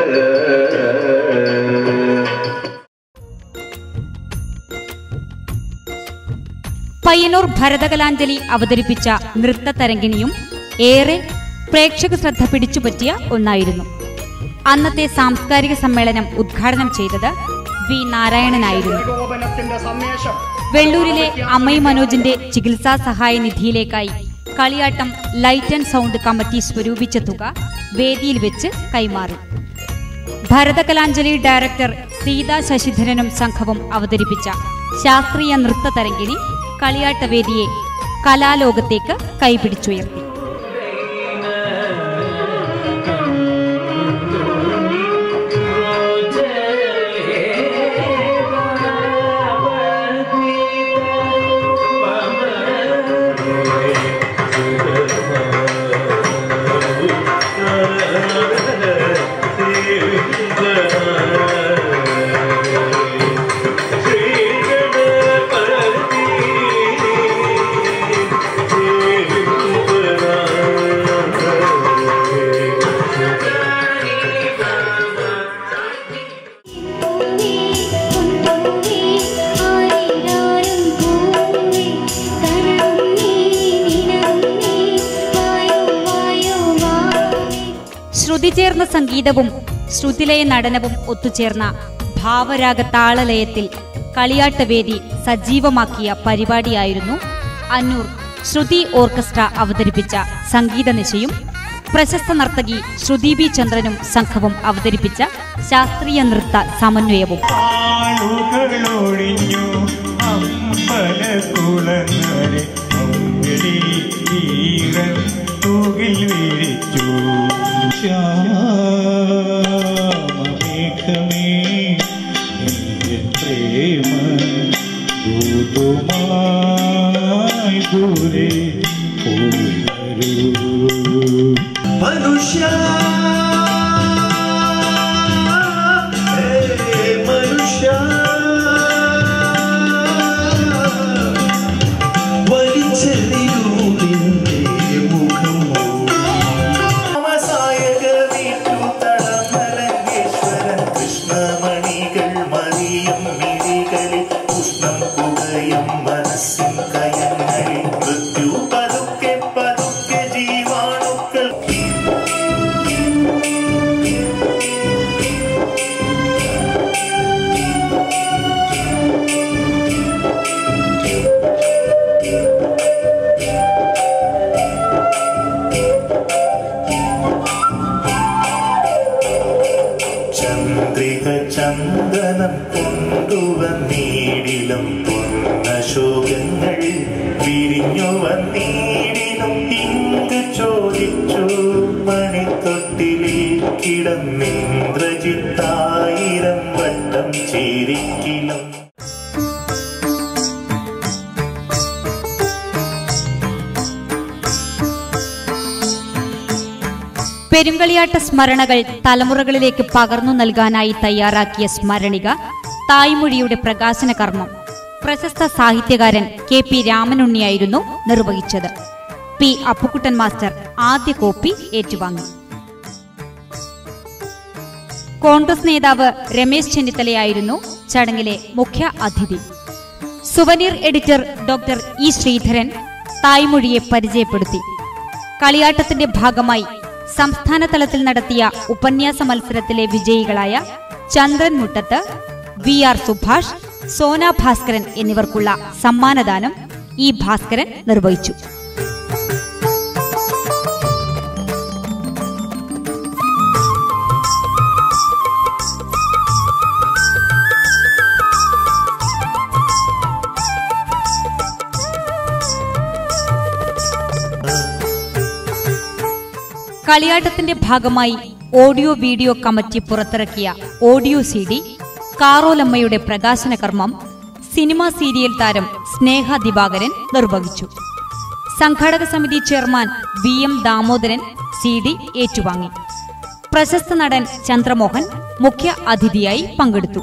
പയ്യന്നൂർ ഭരതകലാഞ്ജലി അവതരിപ്പിച്ച നൃത്തതരംഗിണിയും ഏറെ പ്രേക്ഷക ശ്രദ്ധ പിടിച്ചുപറ്റിയ ഒന്നായിരുന്നു അന്നത്തെ സാംസ്കാരിക സമ്മേളനം ഉദ്ഘാടനം ചെയ്തത് വി നാരായണനായിരുന്നു വെള്ളൂരിലെ അമ്മൈ മനോജിന്റെ ചികിത്സാ സഹായ നിധിയിലേക്കായി Kaliyattam light and sound committee സ്വരൂപിച്ച തുക വേദിയിൽ വെച്ച് കൈമാറി ഭരതകലാഞ്ജലി ഡയറക്ടർ സീതാ ശശിധരനും സംഘവും അവതരിപ്പിച്ച ശാസ്ത്രീയ നൃത്ത തരംഗിണി കളിയാട്ടവേദിയെ കലാലോകത്തേക്ക് കൈപിടിച്ചുയർത്തി ശ്രീ ഗണപതി ശ്രുതിചേർന്ന സംഗീതവും ശ്രുതിലയ നടനവും ഒത്തുചേർന്ന ഭാവരാഗ താളലയത്തിൽ കളിയാട്ടവേദി സജീവമാക്കിയ പരിപാടിയായിരുന്നു അന്നൂർ ശ്രുതി ഓർക്കസ്ട്ര അവതരിപ്പിച്ച സംഗീത നിശയും പ്രശസ്ത നർത്തകി ശ്രുതി ബി ചന്ദ്രനും സംഘവും അവതരിപ്പിച്ച ശാസ്ത്രീയ നൃത്ത സമന്വയവും ആളുകളൊഴിഞ്ഞു അമ്പലകുളങ്ങരെ അമ്പിളി ഈറൻ തൂകിൽ വിരിച്ചു ശ്യാമമേഘമേ നിന്റെ പ്രേമ ദൂതുമായി ദൂരെ പോയി വരൂ മനുഷ്യ മനുഷ്യ വലിച്ചെറിയൂരിന്റെ മുഖം സായക വീട്ടുതളമലങ്കേശ്വരൻ കൃഷ്ണമണികൾ മറിയം മിഴികളിൽ ഉഷ്ണം പുകയും മനസ്സിൻ കയങ്ങളിൽ മൃത്യു പതുക്കെ പതുക്കെ ജീവാണുക്കൾ ചന്ദ്രിക ചന്ദനം കൊണ്ടുവന്നീടിലും പൊന്നശോകങ്ങൾ വിരിഞ്ഞു വന്നീടിലും ഇങ്ക് ചോദിച്ചു മണിത്തൊട്ടിലിൽ കിടന്നിന്ദ്രജിത്തായിരം വട്ടം ചിരിക്കിലും പെരുങ്കളിയാട്ട സ്മരണകൾ തലമുറകളിലേക്ക് പകർന്നു നൽകാനായി തയ്യാറാക്കിയ സ്മരണിക തായ്മൊഴിയുടെ പ്രകാശന കർമ്മം പ്രശസ്ത സാഹിത്യകാരൻ കെ പി രാമനുണ്ണിയായിരുന്നു നിർവഹിച്ചത് പി അപ്പുക്കുട്ടൻ മാസ്റ്റർ ആദ്യ കോപ്പി ഏറ്റുവാങ്ങി കോൺഗ്രസ് നേതാവ് രമേശ് ചെന്നിത്തലയായിരുന്നു ചടങ്ങിലെ മുഖ്യ അതിഥി souvenir editor doctor E Sreedharan തായ്മൊഴിയെ പരിചയപ്പെടുത്തി കളിയാട്ടത്തിന്റെ ഭാഗമായി സംസ്ഥാന തലത്തിൽ നടത്തിയ ഉപന്യാസ മത്സരത്തിലെ വിജയികളായ ചന്ദ്രൻ മുട്ടത്ത് വി ആർ സുഭാഷ് സോന ഭാസ്കരൻ എന്നിവർക്കുള്ള സമ്മാനദാനം ഇ ഭാസ്കരൻ നിർവഹിച്ചു കളിയാട്ടത്തിന്റെ ഭാഗമായി ഓഡിയോ വീഡിയോ കമ്മിറ്റി പുറത്തിറക്കിയ ഓഡിയോ സി ഡി കാറോലമ്മയുടെ പ്രകാശന കർമ്മം സിനിമാ സീരിയൽ താരം സ്നേഹ ദിവാകരൻ നിർവഹിച്ചു സംഘാടക സമിതി chairman V M Damodaran C D ഏറ്റുവാങ്ങി പ്രശസ്ത നടൻ ചന്ദ്രമോഹൻ മുഖ്യ അതിഥിയായി പങ്കെടുത്തു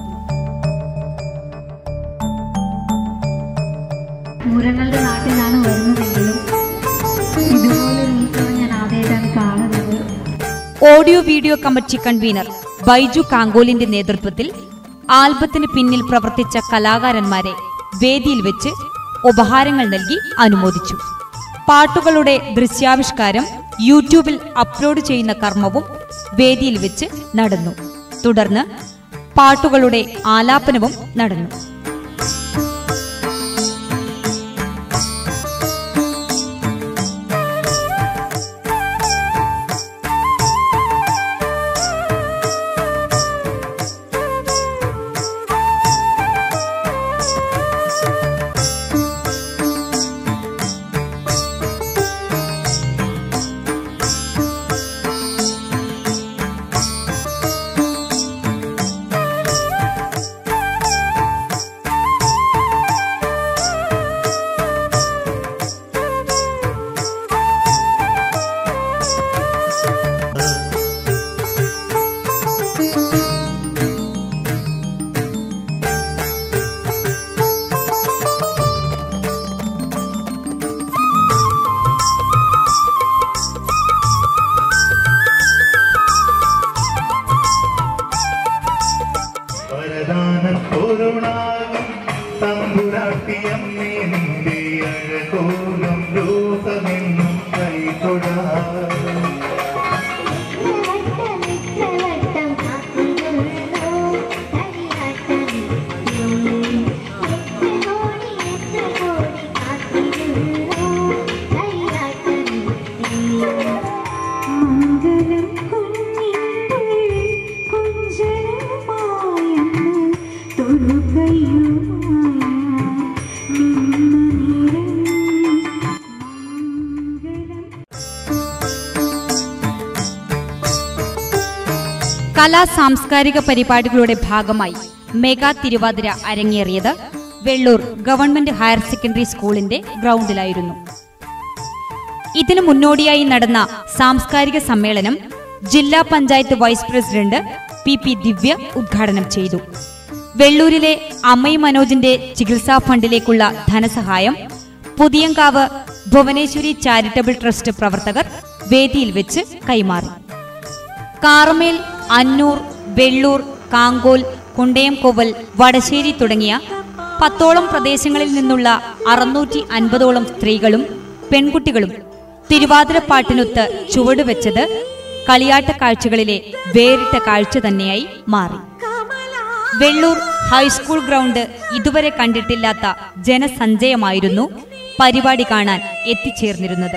പൂരങ്ങളുടെ നാട്ടിലാണ് വരുന്നതെങ്കിലും ഇതുപോലൊരു ഉത്സവം ഞാൻ ആദ്യമായിട്ടാണ് കാണുന്നത് audio video committee convener Baiju കാങ്കോലിന്റെ നേതൃത്വത്തിൽ ആൽബത്തിന് പിന്നിൽ പ്രവർത്തിച്ച കലാകാരന്മാരെ വേദിയിൽ വെച്ച് ഉപഹാരങ്ങൾ നൽകി അനുമോദിച്ചു പാട്ടുകളുടെ ദൃശ്യാവിഷ്കാരം യൂട്യൂബിൽ അപ്ലോഡ് ചെയ്യുന്ന കർമ്മവും വേദിയിൽ വെച്ച് നടന്നു തുടർന്ന് പാട്ടുകളുടെ ആലാപനവും നടന്നു വരദാനം പൊരുണാകും തമ്പുരാട്ടിയമ്മേ നിന്റെ അഴകോലും രൂപമെന്നും കൈതൊഴാ കലാ സാംസ്കാരിക പരിപാടികളുടെ ഭാഗമായി മെഗാ തിരുവാതിര അരങ്ങേറിയത് വെള്ളൂർ ഗവൺമെന്റ് ഹയർ സെക്കൻഡറി സ്കൂളിന്റെ ഗ്രൗണ്ടിലായിരുന്നു ഇതിനു മുന്നോടിയായി നടന്ന സാംസ്കാരിക സമ്മേളനം ജില്ലാ panchayat vice president P P Divya ഉദ്ഘാടനം ചെയ്തു വെള്ളൂരിലെ അമ്മയ് മനോജിന്റെ ചികിത്സാ ഫണ്ടിലേക്കുള്ള ധനസഹായം പുതിയങ്കാവ് ഭുവനേശ്വരി ചാരിറ്റബിൾ ട്രസ്റ്റ് പ്രവർത്തകർ വേദിയിൽ വെച്ച് കൈമാറി കാറമേൽ അന്നൂർ വെള്ളൂർ കാങ്കോൽ കുണ്ടയംകോവൽ വടശ്ശേരി തുടങ്ങിയ പത്തോളം പ്രദേശങ്ങളിൽ നിന്നുള്ള അറുന്നൂറ്റി അൻപതോളം സ്ത്രീകളും പെൺകുട്ടികളും തിരുവാതിരപ്പാട്ടിനൊത്ത് ചുവടുവെച്ചത് കളിയാട്ട കാഴ്ചകളിലെ വേറിട്ട കാഴ്ച തന്നെയായി മാറി വെള്ളൂർ ഹൈസ്കൂൾ ഗ്രൗണ്ട് ഇതുവരെ കണ്ടിട്ടില്ലാത്ത ജനസഞ്ചയമായിരുന്നു പരിപാടി കാണാൻ എത്തിച്ചേർന്നിരുന്നത്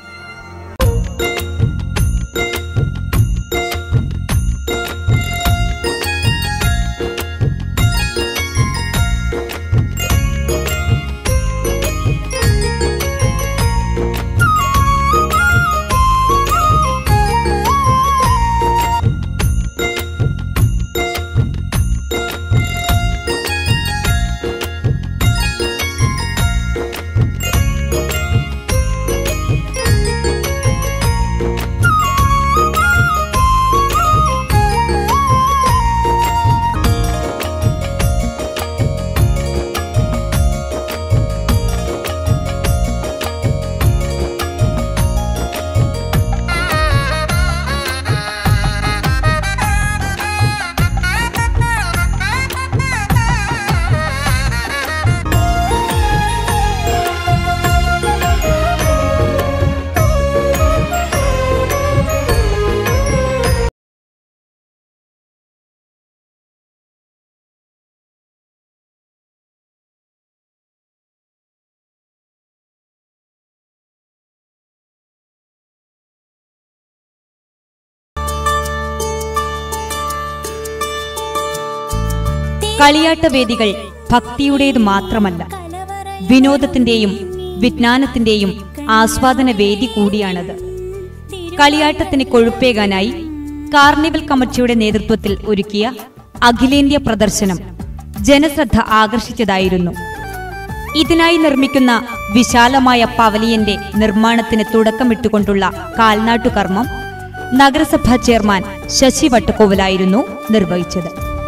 കളിയാട്ട വേദികൾ ഭക്തിയുടേത് മാത്രമല്ല വിനോദത്തിന്റെയും വിജ്ഞാനത്തിന്റെയും ആസ്വാദന വേദി കൂടിയാണത് കളിയാട്ടത്തിന് കൊഴുപ്പേകാനായി കാർണിവൽ കമ്മിറ്റിയുടെ നേതൃത്വത്തിൽ ഒരുക്കിയ അഖിലേന്ത്യാ പ്രദർശനം ജനശ്രദ്ധ ആകർഷിച്ചതായിരുന്നു ഇതിനായി നിർമ്മിക്കുന്ന വിശാലമായ പവലിയന്റെ നിർമ്മാണത്തിന് തുടക്കമിട്ടുകൊണ്ടുള്ള കാൽനാട്ടുകർമ്മം നഗരസഭാ ചെയർമാൻ ശശി വട്ടക്കോവലായിരുന്നു നിർവഹിച്ചത്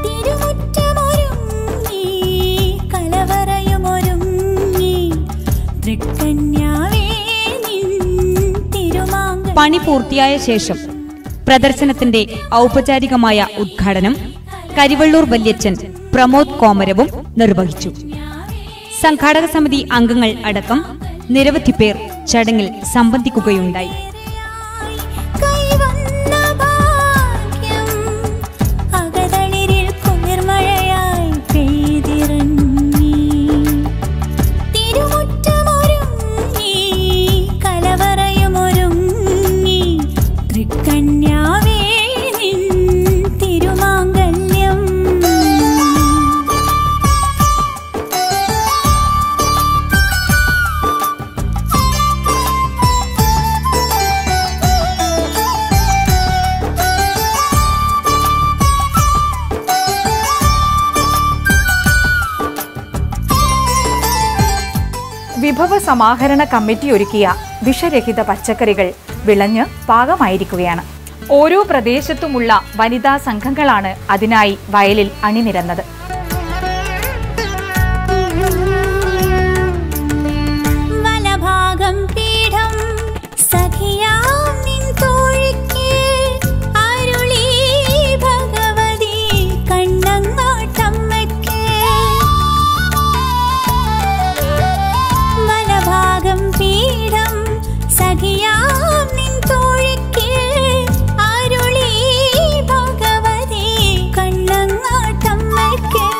പണി പൂർത്തിയായ ശേഷം പ്രദർശനത്തിന്റെ ഔപചാരികമായ ഉദ്ഘാടനം കരിവള്ളൂർ വല്യച്ഛൻ പ്രമോദ് കോമരവും നിർവഹിച്ചു സംഘാടക സമിതി അംഗങ്ങൾ അടക്കം നിരവധി പേർ ചടങ്ങിൽ സംബന്ധിക്കുകയുണ്ടായി അകതളിരിൽ കുളിർമഴയായി പെയ്തിറങ്ങി തിരുമുറ്റമൊരുങ്ങി കലവറയുമൊരുങ്ങി തൃക്കന്യാവേ നിൻ തിരുമാംഗല്യം വിഭവ സമാഹരണ കമ്മിറ്റി ഒരുക്കിയ വിഷരഹിത പച്ചക്കറികൾ വിളഞ്ഞ് പാകമായിരിക്കുകയാണ് ഓരോ പ്രദേശത്തുമുള്ള വനിതാ സംഘങ്ങളാണ് അതിനായി വയലിൽ അണിനിരന്നത് വലഭാഗം പീഠം സഖിയാം നിൻ തോഴിക്ക് അരുളി ഭഗവതി കണ്ണങ്ങാട്ടമ്മയ്ക്ക് വലഭാഗം പീഠം സഖിയാം നിൻ തോഴിക്ക് അരുളി ഭഗവതി കണ്ണങ്ങാട്ടമ്മയ്ക്ക്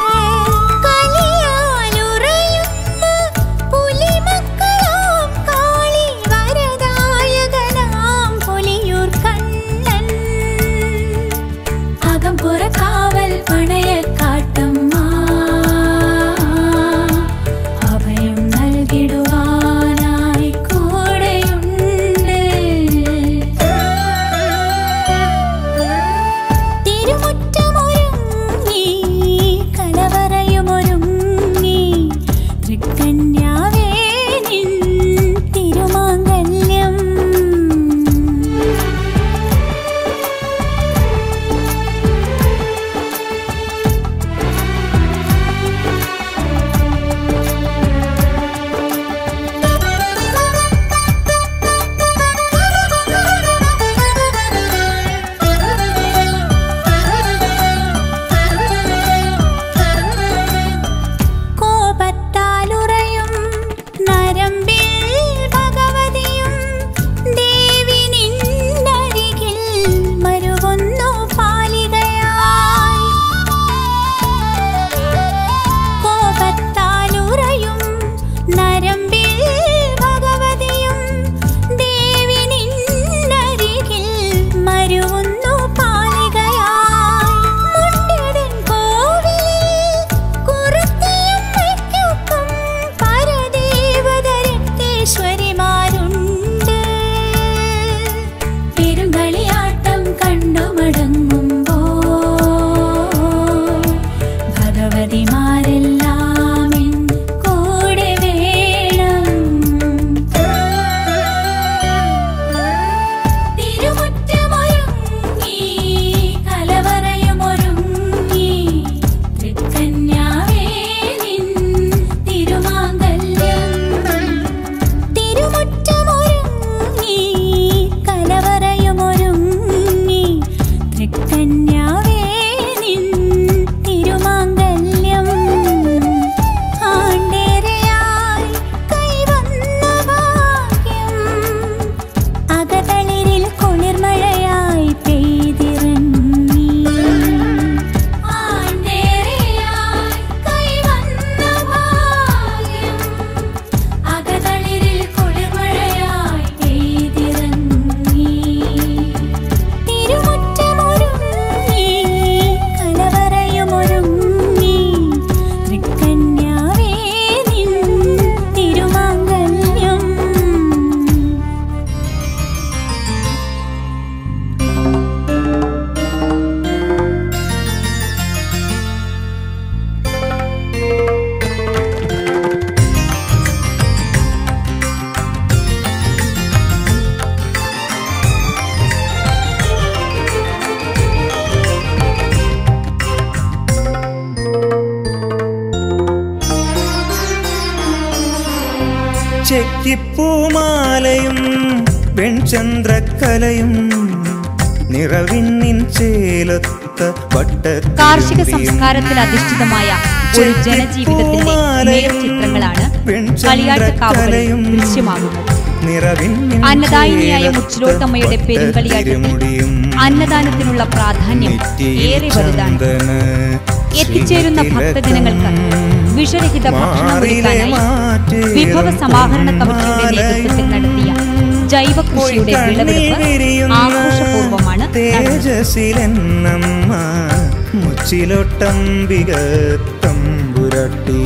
ചെക്കിപ്പൂമാലയും വെൺചന്ദ്രക്കലയും നിറവിന്നിൻ ചേലൊത്ത വട്ടത്തിൽ കാർഷിക സംസ്കാരത്തിൽ അധിഷ്ഠിതമായ ഒരു ജനജീവിതത്തിന്റെ നേർചിത്രങ്ങളാണ് കളിയാട്ടക്കാവുകളിൽ ദൃശ്യമാകുന്നത് അന്നദായിനിയായ മുച്ചിലോത്തമ്മയുടെ പെരുങ്കളിയാട്ടത്തിൽ അന്നദാനത്തിനുള്ള പ്രാധാന്യം ഏറെ വലുതാണ് എത്തിച്ചേരുന്ന ഭക്തജനങ്ങൾക്ക് വിഷരഹിത ഭക്ഷണം ഒരുക്കാനായി വിഭവ സമാഹരണ കമ്മിറ്റിയുടെ നേതൃത്വത്തിൽ നടത്തിയ ജൈവ കൃഷിയുടെ വിളവെടുപ്പ് ആഘോഷപൂർവ്വമാണ് നടന്നത് തേജസിലെന്നമ്മ മുച്ചിലൊട്ടംബിക തമ്പുരട്ടി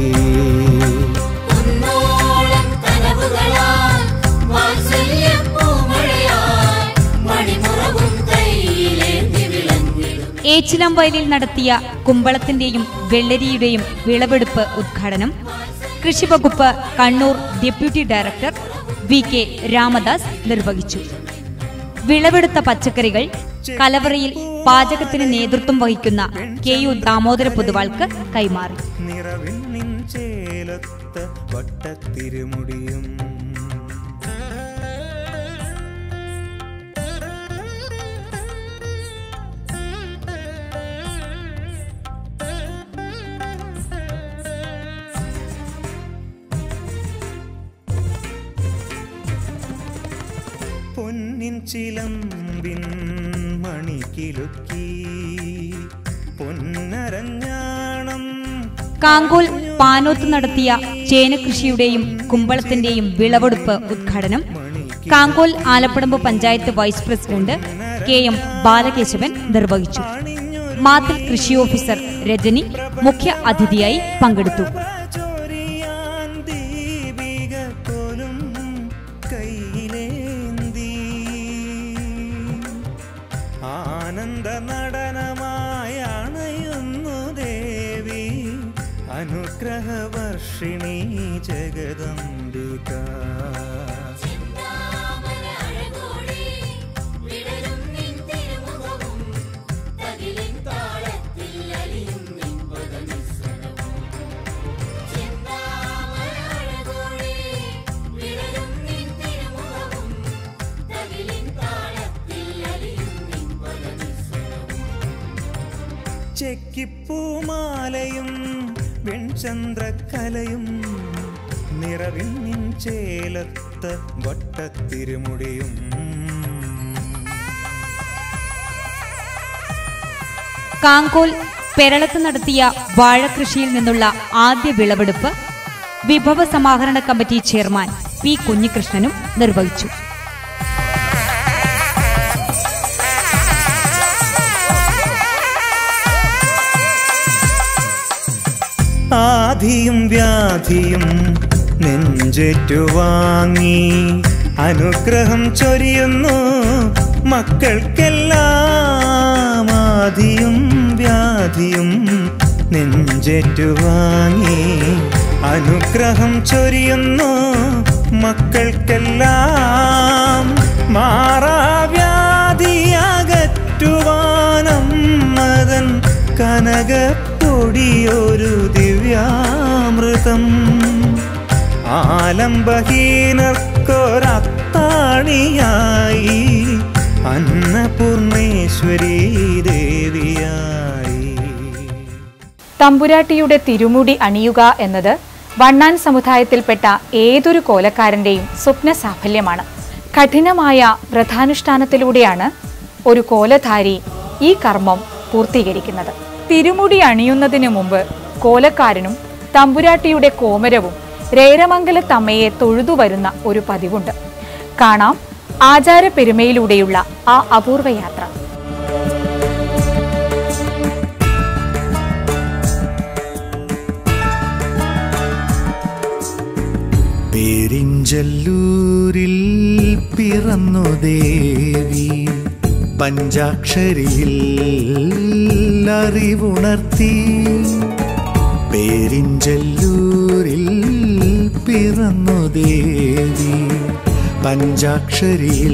കുന്നോളം കനവുകളാൽ വാത്സല്യപ്പൂമഴയാൽ മണിമുറവും കയ്യിലേന്തി വിളങ്ങിടും ഏച്ചിലം വയലിൽ നടത്തിയ കുമ്പളത്തിന്റെയും വെള്ളരിയുടെയും വിളവെടുപ്പ് ഉദ്ഘാടനം കൃഷിവകുപ്പ് Kannur deputy director V K Ramadas നിർവഹിച്ചു വിളവെടുത്ത പച്ചക്കറികൾ കലവറയിൽ പാചകത്തിന് നേതൃത്വം വഹിക്കുന്ന കെ യു ദാമോദര പൊതുവാൾക്ക് കൈമാറി നിറവിന്നിൻ ചേലൊത്ത വട്ടത്തിരുമുടിയും പൊന്നിൻ ചിലമ്പിൻ മണിക്കിലുക്കി പൊന്നരഞ്ഞാണം കാങ്കോൽ പാനോത്ത് നടത്തിയ ചേനകൃഷിയുടെയും കുമ്പളത്തിന്റെയും വിളവെടുപ്പ് ഉദ്ഘാടനം Kankol Alappadamba panchayat vice president K M Balakesavan നിർവഹിച്ചു മാത്തിൽ കൃഷി ഓഫീസർ രജനി മുഖ്യ അതിഥിയായി പങ്കെടുത്തു ആനന്ദ നടനമായണയുന്നു ദേവി അനുഗ്രഹവർഷിണി ജഗദംബിക വിടരും നിൻ തിരുമുഖവും തകിലിൻ താളത്തിൽ അലിയും നിൻ പദമിശ്രണവും ചിന്താമര അഴകോടെ വിടരും നിൻ തിരുമുഖവും തകിലിൻ താളത്തിൽ അലിയും നിൻ പദമിശ്രണവും ചെക്കിപ്പൂമാലയും വെൺചന്ദ്രക്കലയും നിറവിൻ നിൻ ചേലത്ത വട്ടത്തിരുമുടിയും കാങ്കോൽ പെരളത്ത് നടത്തിയ വാഴകൃഷിയിൽ നിന്നുള്ള ആദ്യ വിളവെടുപ്പ് വിഭവ സമാഹരണ കമ്മിറ്റി ചെയർമാൻ പി കുഞ്ഞികൃഷ്ണനും നിർവഹിച്ചു ആധിയും വ്യാധിയും നെഞ്ചേറ്റു വാങ്ങി അനുഗ്രഹം ചൊരിയുന്നു മക്കൾക്കെല്ലാം ആധിയും വ്യാധിയും നെഞ്ചേറ്റു വാങ്ങി അനുഗ്രഹം ചൊരിയുന്നു മക്കൾക്കെല്ലാം മാറാവ്യാധിയകറ്റുവാനം മതൻ കനകപ്പൊടിയൊരു ദിവ്യാമൃതം ആലംബഹീനർക്കൊരത്താണിയായി അന്നപൂർണേശ്വരി ദേവിയായി തമ്പുരാട്ടിയുടെ തിരുമുടി അണിയുക എന്നത് വണ്ണാൻ സമുദായത്തിൽപ്പെട്ട ഏതൊരു കോലക്കാരന്റെയും സ്വപ്ന സാഫല്യമാണ് കഠിനമായ വ്രതാനുഷ്ഠാനത്തിലൂടെയാണ് ഒരു കോലധാരി ഈ കർമ്മം പൂർത്തീകരിക്കുന്നത് തിരുമുടി അണിയുന്നതിനു മുമ്പ് കോലക്കാരനും തമ്പുരാട്ടിയുടെ കോമരവും രേരമംഗലത്തമ്മയെ തൊഴുതു വരുന്ന ഒരു പതിവുണ്ട് കാണാം ആചാര പെരുമയിലൂടെയുള്ള ആ അപൂർവ യാത്ര പേരിഞ്ചല്ലൂരിൽ പിറന്നു ദേവി പഞ്ചാക്ഷരിയിൽ അറിവുണർത്തി പേരിഞ്ചല്ലൂരിൽ പിറന്നു ദേവി പഞ്ചാക്ഷരിയിൽ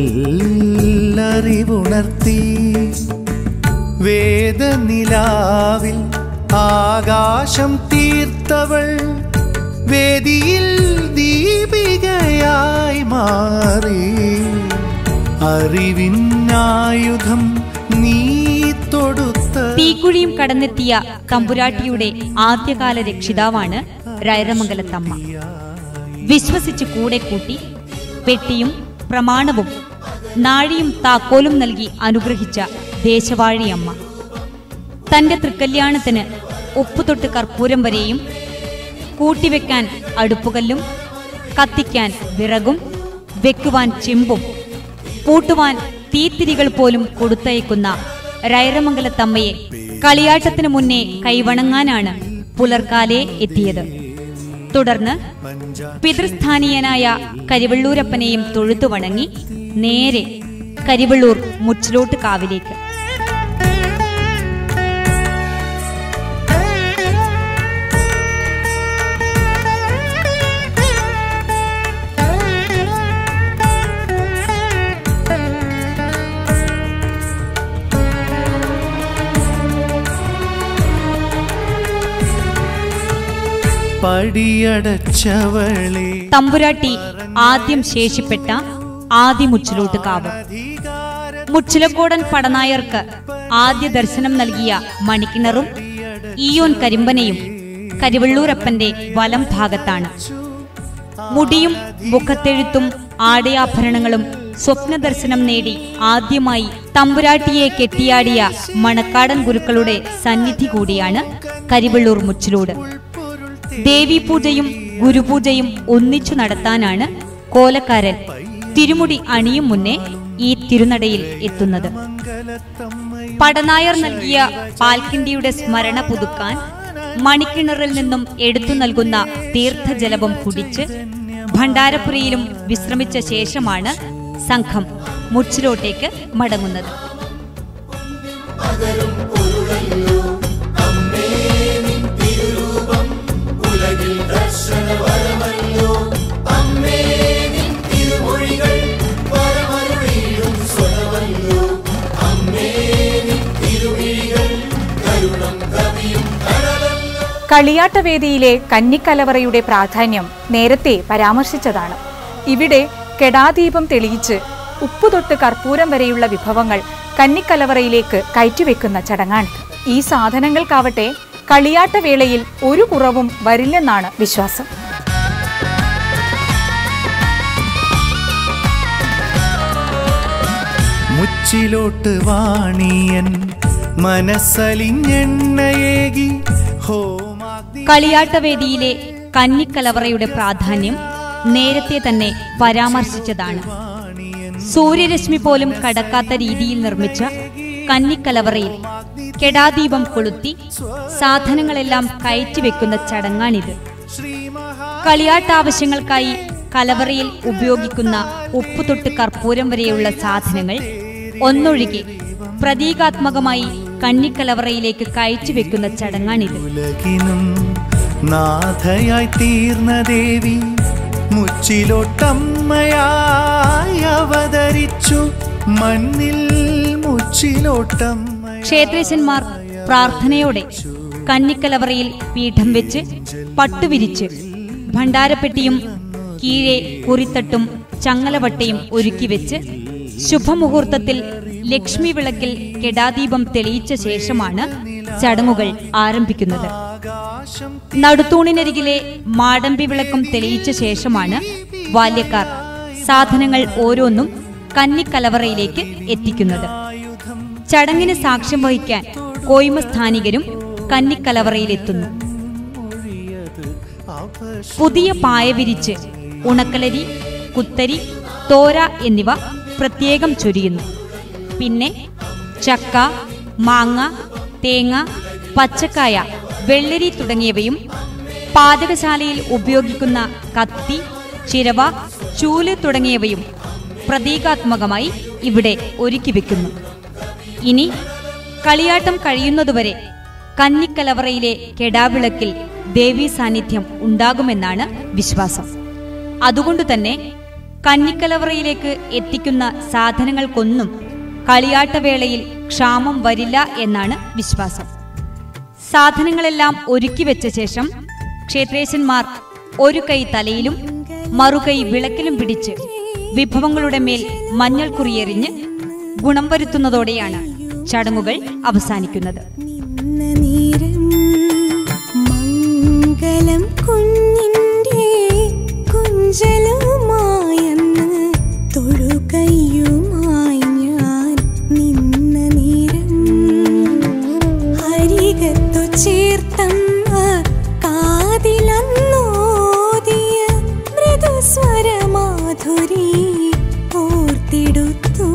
അറിവുണർത്തി വേദനിലാവിൽ ആകാശം തീർത്തവൾ വേദിയിൽ ദീപികയായി മാറി അറിവിനായുധം നീ തൊടുത്ത തീക്കുഴിയും കടന്നെത്തിയ തമ്പുരാട്ടിയുടെ ആദ്യകാല രക്ഷിതാവാണ് രൈരമംഗലത്തമ്മ വിശ്വസിച്ച് കൂടെ കൂട്ടി പെട്ടിയും പ്രമാണവും നാഴിയും താക്കോലും നൽകി അനുഗ്രഹിച്ച ദേശവാഴിയമ്മ തന്റെ തൃക്കല്യാണത്തിന് ഉപ്പുതൊട്ട് കർപ്പൂരം വരെയും കൂട്ടിവെക്കാൻ അടുപ്പുകല്ലും കത്തിക്കാൻ വിറകും വെക്കുവാൻ ചെമ്പും പൂട്ടുവാൻ തീത്തിരികൾ പോലും കൊടുത്തയക്കുന്ന രൈരമംഗലത്തമ്മയെ കളിയാട്ടത്തിനു മുന്നേ കൈവണങ്ങാനാണ് പുലർക്കാലെ എത്തിയത് തുടർന്ന് പിതൃസ്ഥാനീയനായ കരിവള്ളൂരപ്പനെയും തൊഴുത്തു വണങ്ങി നേരെ കരിവള്ളൂർ മുച്ചിലോട്ട് കാവിലേക്ക് പടിയടച്ചവളെ തമ്പുരാട്ടി ആദ്യം ശേഷിപ്പെട്ട ആദ്യ മുച്ചിലോട്ട് കാവ് മുച്ചിലക്കോടൻ പടനായർക്ക് ആദ്യ ദർശനം നൽകിയ മണിക്കിണറും ഈയോൻ കരിമ്പനയും കരിവള്ളൂരപ്പന്റെ വലം ഭാഗത്താണ് മുടിയും മുഖത്തെഴുത്തും ആടയാഭരണങ്ങളും സ്വപ്ന ദർശനം നേടി ആദ്യമായി തമ്പുരാട്ടിയെ കെട്ടിയാടിയ മണക്കാടൻ ഗുരുക്കളുടെ സന്നിധി കൂടിയാണ് കരിവള്ളൂർ മുച്ചിലോട് ദേവീപൂജയും ഗുരുപൂജയും ഒന്നിച്ചു നടത്താനാണ് കോലക്കാരൻ തിരുമുടി അണിയും മുന്നേ ഈ തിരുനടയിൽ എത്തുന്നത് പടനായർ നൽകിയ പാൽക്കിണ്ടിയുടെ സ്മരണ പുതുക്കാൻ മണിക്കിണറിൽ നിന്നും എടുത്തു നൽകുന്ന തീർത്ഥജലവും കുടിച്ച് ഭണ്ഡാരപുരയിലും വിശ്രമിച്ച ശേഷമാണ് സംഘം മുച്ചിലോട്ടേക്ക് മടങ്ങുന്നത് കളിയാട്ടവേദിയിലെ കന്നിക്കലവറയുടെ പ്രാധാന്യം നേരത്തെ പരാമർശിച്ചതാണ് ഇവിടെ കെടാദീപം തെളിയിച്ച് ഉപ്പുതൊട്ട് കർപ്പൂരം വരെയുള്ള വിഭവങ്ങൾ കന്നിക്കലവറയിലേക്ക് കയറ്റിവെക്കുന്ന ചടങ്ങാണിത് ഈ സാധനങ്ങൾക്കാവട്ടെ കളിയാട്ടവേളയിൽ ഒരു കുറവും വരില്ലെന്നാണ് വിശ്വാസം മുച്ചിലോട്ട് വാണിയൻ മനസ്സലിഞ്ഞെണ്ണയേകി ഹോമാഗ്നി കളിയാട്ടവേദിയിലെ കന്നിക്കലവറയുടെ പ്രാധാന്യം നേരത്തെ തന്നെ പരാമർശിച്ചതാണ് സൂര്യരശ്മി പോലും കടക്കാത്ത രീതിയിൽ നിർമ്മിച്ച കന്നിക്കലവറയിൽ കെടാദീപം കൊളുത്തി സാധനങ്ങളെല്ലാം കയറ്റിവെക്കുന്ന ചടങ്ങാണിത് കളിയാട്ടാവശ്യങ്ങൾക്കായി കലവറയിൽ ഉപയോഗിക്കുന്ന ഉപ്പുതൊട്ട് കർപ്പൂരം വരെയുള്ള സാധനങ്ങൾ ഒന്നൊഴികെ പ്രതീകാത്മകമായി കന്നിക്കലവറയിലേക്ക് കയറ്റിവെക്കുന്ന ചടങ്ങാണിത് ഉലകിനും നാഥയായി തീർന്ന ദേവി മുച്ചിലോട്ടമ്മയായി അവതരിച്ചു മണ്ണിൽ മുച്ചിലോട്ടമ്മ ക്ഷേത്രേശന്മാർ പ്രാർത്ഥനയോടെ കന്നിക്കലവറയിൽ പീഠം വെച്ച് പട്ടുവിരിച്ച് ഭണ്ഡാരപ്പെട്ടിയും കീഴെ കുറിത്തട്ടും ചങ്ങലവട്ടയും ഒരുക്കി വെച്ച് ശുഭമുഹൂർത്തത്തിൽ ലക്ഷ്മി വിളക്കിൽ കെടാദീപം തെളിയിച്ച ശേഷമാണ് ചടങ്ങുകൾ ആരംഭിക്കുന്നത് നടുത്തൂണിനരികിലെ മാടമ്പി വിളക്കും തെളിയിച്ച ശേഷമാണ് ബാല്യക്കാർ സാധനങ്ങൾ ഓരോന്നും കന്നിക്കലവറയിലേക്ക് എത്തിക്കുന്നത് ചടങ്ങിന് സാക്ഷ്യം വഹിക്കാൻ കോയ്മ സ്ഥാനികരും കന്നിക്കലവറയിലെത്തുന്നു പുതിയ പായ വിരിച്ച് ഉണക്കലരി കുത്തരി തോര എന്നിവ പ്രത്യേകം ചൊരിയുന്നു പിന്നെ ചക്ക മാങ്ങ തേങ്ങ പച്ചക്കായ വെള്ളരി തുടങ്ങിയവയും പാചകശാലയിൽ ഉപയോഗിക്കുന്ന കത്തി ചിരവ ചൂല് തുടങ്ങിയവയും പ്രതീകാത്മകമായി ഇവിടെ ഒരുക്കി വെക്കുന്നു ഇനി കളിയാട്ടം കഴിയുന്നതുവരെ കന്നിക്കലവറയിലെ കെടാവിളക്കിൽ ദേവീ സാന്നിധ്യം ഉണ്ടാകുമെന്നാണ് വിശ്വാസം അതുകൊണ്ട് തന്നെ കന്നിക്കലവറയിലേക്ക് എത്തിക്കുന്ന സാധനങ്ങൾക്കൊന്നും കളിയാട്ടവേളയിൽ ക്ഷാമം വരില്ല എന്നാണ് വിശ്വാസം സാധനങ്ങളെല്ലാം ഒരുക്കി വെച്ച ശേഷം ക്ഷേത്രേശന്മാർ ഒരു കൈ തലയിലും മറുകൈ വിളക്കിലും പിടിച്ച് വിഭവങ്ങളുടെ മേൽ മഞ്ഞൾ കുറിയെറിഞ്ഞ് ഗുണം വരുത്തുന്നതോടെയാണ് ചടങ്ങുകൾ അവസാനിക്കുന്നത് മംഗലം കുഞ്ഞിൻ്റെ കുഞ്ചലുമായെന്ന് തൊഴുകയ്യുമായി ഞാൻ നിന്ന നേരം ഹരികത്തു ചേർത്തമ്മ കാതിലന്നോദിയ മൃദുസ്വരമാധുരി ഓർത്തെടുത്തു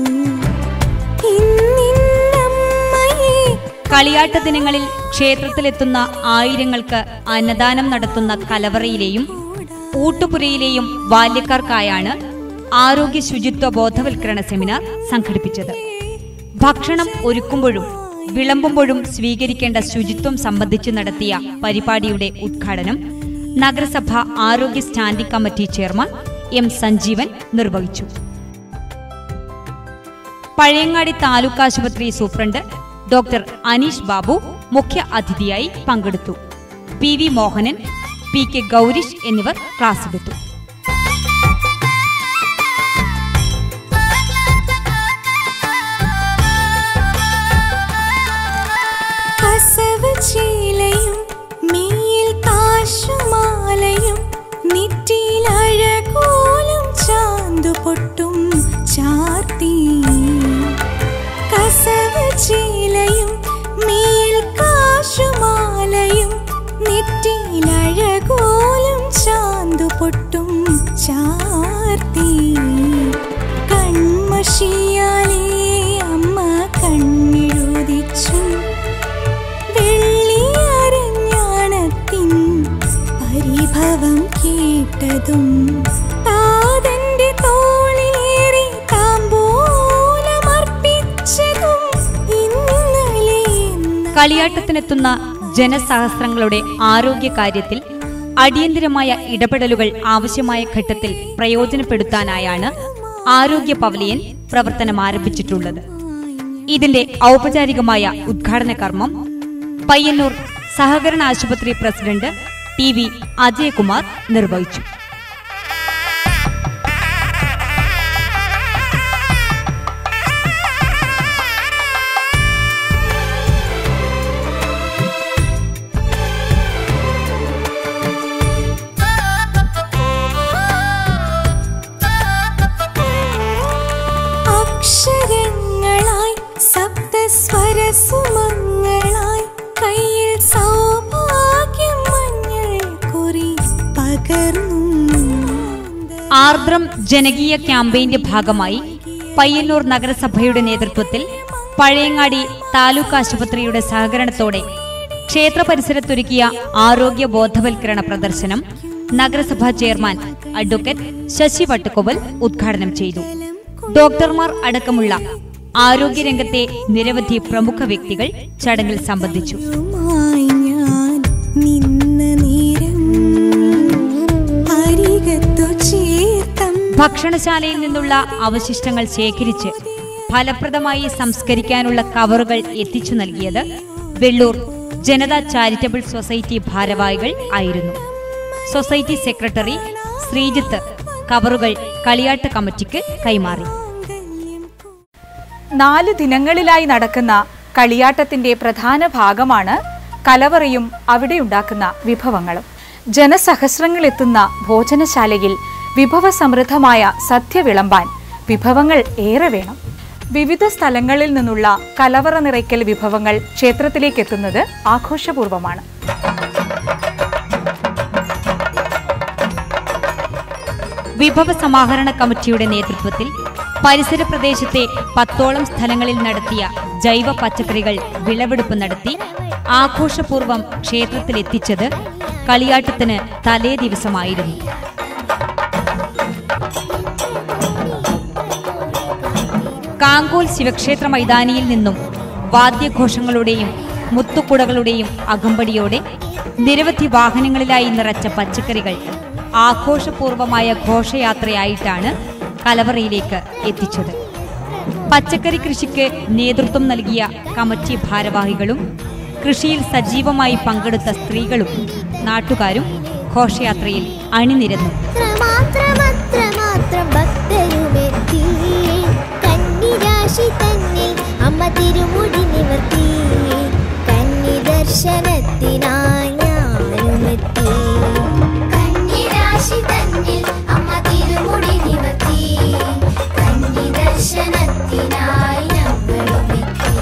ഇന്നിന്നമ്മയെ കളിയാട്ട ദിനങ്ങളിൽ ക്ഷേത്രത്തിലെത്തുന്ന ആയിരങ്ങൾക്ക് അന്നദാനം നടത്തുന്ന കലവറയിലെയും ഊട്ടുപുരയിലെയും ബാല്യക്കാർക്കായാണ് ആരോഗ്യ ശുചിത്വ ബോധവൽക്കരണ സെമിനാർ സംഘടിപ്പിച്ചത് ഭക്ഷണം ഒരുക്കുമ്പോഴും വിളമ്പുമ്പോഴും സ്വീകരിക്കേണ്ട ശുചിത്വം സംബന്ധിച്ച് നടത്തിയ പരിപാടിയുടെ ഉദ്ഘാടനം നഗരസഭ ആരോഗ്യ standing committee chairman M Sanjeevan നിർവഹിച്ചു പഴയങ്ങാടി താലൂക്ക് ആശുപത്രി സൂപ്രണ്ട് ഡോക്ടർ അനീഷ് ബാബു മുഖ്യ അതിഥിയായി പങ്കെടുത്തു P V Mohanan P K Gowreesh എന്നിവർ ക്ലാസ് എടുത്തു കസവ് ചീലയും മേയിൽ കാശുമാലയും നെറ്റിയിൽ അഴകോലും ചാന്തുപൊട്ടും ചാർത്തി കസവ് ചീലയും മേയിൽ കാശുമാലയും നെറ്റിയിൽ അഴകോലും ചാന്തുപൊട്ടും ചാർത്തി കൺമഷിയാലേ അമ്മ കണ്ണെഴുതിച്ചു വെള്ളിയരഞ്ഞാണത്തിൻ പരിഭവം കേട്ടതും താതന്റെ തോളിലേറി താമ്പോലമർപ്പിച്ചതും ഇന്നലെ കളിയാട്ടത്തിനെത്തുന്ന ജനസഹസ്രങ്ങളുടെ ആരോഗ്യകാര്യത്തിൽ അടിയന്തിരമായ ഇടപെടലുകൾ ആവശ്യമായ ഘട്ടത്തിൽ പ്രയോജനപ്പെടുത്താനായാണ് ആരോഗ്യ പവലിയൻ പ്രവർത്തനം ആരംഭിച്ചിട്ടുള്ളത് ഇതിന്റെ ഔപചാരികമായ ഉദ്ഘാടന കർമ്മം പയ്യന്നൂർ സഹകരണ ആശുപത്രി പ്രസിഡന്റ് ടി വി അജയകുമാർ നിർവഹിച്ചു അക്ഷരങ്ങളായി സപ്തസ്വരസുമങ്ങളായി കയ്യിൽ സൗഭാഗ്യം മഞ്ഞൾ കുറി പകർന്നു ആർദ്രം ജനകീയ ക്യാമ്പയിന്റെ ഭാഗമായി പയ്യന്നൂർ നഗരസഭയുടെ നേതൃത്വത്തിൽ പഴയങ്ങാടി താലൂക്ക് ആശുപത്രിയുടെ സഹകരണത്തോടെ ക്ഷേത്ര പരിസരത്തൊരുക്കിയ ആരോഗ്യ ബോധവൽക്കരണ പ്രദർശനം നഗരസഭാ ചെയർമാൻ അഡ്വക്കേറ്റ് ശശി വട്ടുകൊവൽ ഉദ്ഘാടനം ചെയ്തു ഡോക്ടർമാർ അടക്കമുള്ള ആരോഗ്യരംഗത്തെ നിരവധി പ്രമുഖ വ്യക്തികൾ ചടങ്ങിൽ സംബന്ധിച്ചു മായി ഞാൻ നിന്ന നേരം അരികത്തു ചേർത്തം ഭക്ഷണശാലയിൽ നിന്നുള്ള അവശിഷ്ടങ്ങൾ ശേഖരിച്ച് ഫലപ്രദമായി സംസ്കരിക്കാനുള്ള കവറുകൾ എത്തിച്ചു നൽകിയത് വെള്ളൂർ ജനതാ ചാരിറ്റബിൾ സൊസൈറ്റി ഭാരവാഹികൾ ആയിരുന്നു സൊസൈറ്റി സെക്രട്ടറി ശ്രീജിത്ത് കവറുകൾ കളിയാട്ട കമ്മിറ്റിക്ക് കൈമാറി നാല് ദിനങ്ങളിലായി നടക്കുന്ന കളിയാട്ടത്തിന്റെ പ്രധാന ഭാഗമാണ് കലവറയും അവിടെയുണ്ടാക്കുന്ന വിഭവങ്ങളും ജനസഹസ്രങ്ങളെത്തുന്ന ഭോജനശാലയിൽ വിഭവസമൃദ്ധമായ സദ്യ വിളമ്പാൻ വിഭവങ്ങൾ ഏറെ വേണം വിവിധ സ്ഥലങ്ങളിൽ നിന്നുള്ള കലവറ നിറയ്ക്കൽ വിഭവങ്ങൾ ക്ഷേത്രത്തിലേക്ക് എത്തുന്നത് ആഘോഷപൂർവ്വമാണ് വിഭവ സമാഹരണ കമ്മിറ്റിയുടെ നേതൃത്വത്തിൽ പരിസര പ്രദേശത്തെ പത്തോളം സ്ഥലങ്ങളിൽ നടത്തിയ ജൈവ പച്ചക്കറികൾ വിളവെടുപ്പ് നടത്തി ആഘോഷപൂർവ്വം ക്ഷേത്രത്തിലെത്തിച്ചത് കളിയാട്ടത്തിന് തലേ ദിവസമായിരുന്നു കാങ്കോൽ ശിവക്ഷേത്ര മൈതാനിയിൽ നിന്നും വാദ്യഘോഷങ്ങളുടെയും മുത്തുക്കുടകളുടെയും അകമ്പടിയോടെ നിരവധി വാഹനങ്ങളിലായി നിറച്ച പച്ചക്കറികൾ ആഘോഷപൂർവമായ ഘോഷയാത്രയായിട്ടാണ് കലവറയിലേക്ക് എത്തിച്ചത് പച്ചക്കറി കൃഷിക്ക് നേതൃത്വം നൽകിയ കമ്മിറ്റി ഭാരവാഹികളും കൃഷിയിൽ സജീവമായി പങ്കെടുത്ത സ്ത്രീകളും നാട്ടുകാരും ഘോഷയാത്രയിൽ അണിനിരന്നു മാത്രമത്രമത്രമാത്രം ഭക്തരുമെത്തി കന്നിരാശി തന്നിൽ അമ്മ തിരുമുടി നിവർത്തി കന്നി ദർശനത്തിനായി ഞാനുമെത്തി കന്നിരാശി തന്നിൽ അമ്മ തിരുമുടി നിവർത്തി കന്നി ദർശനത്തിനായി ഞങ്ങളുമെത്തി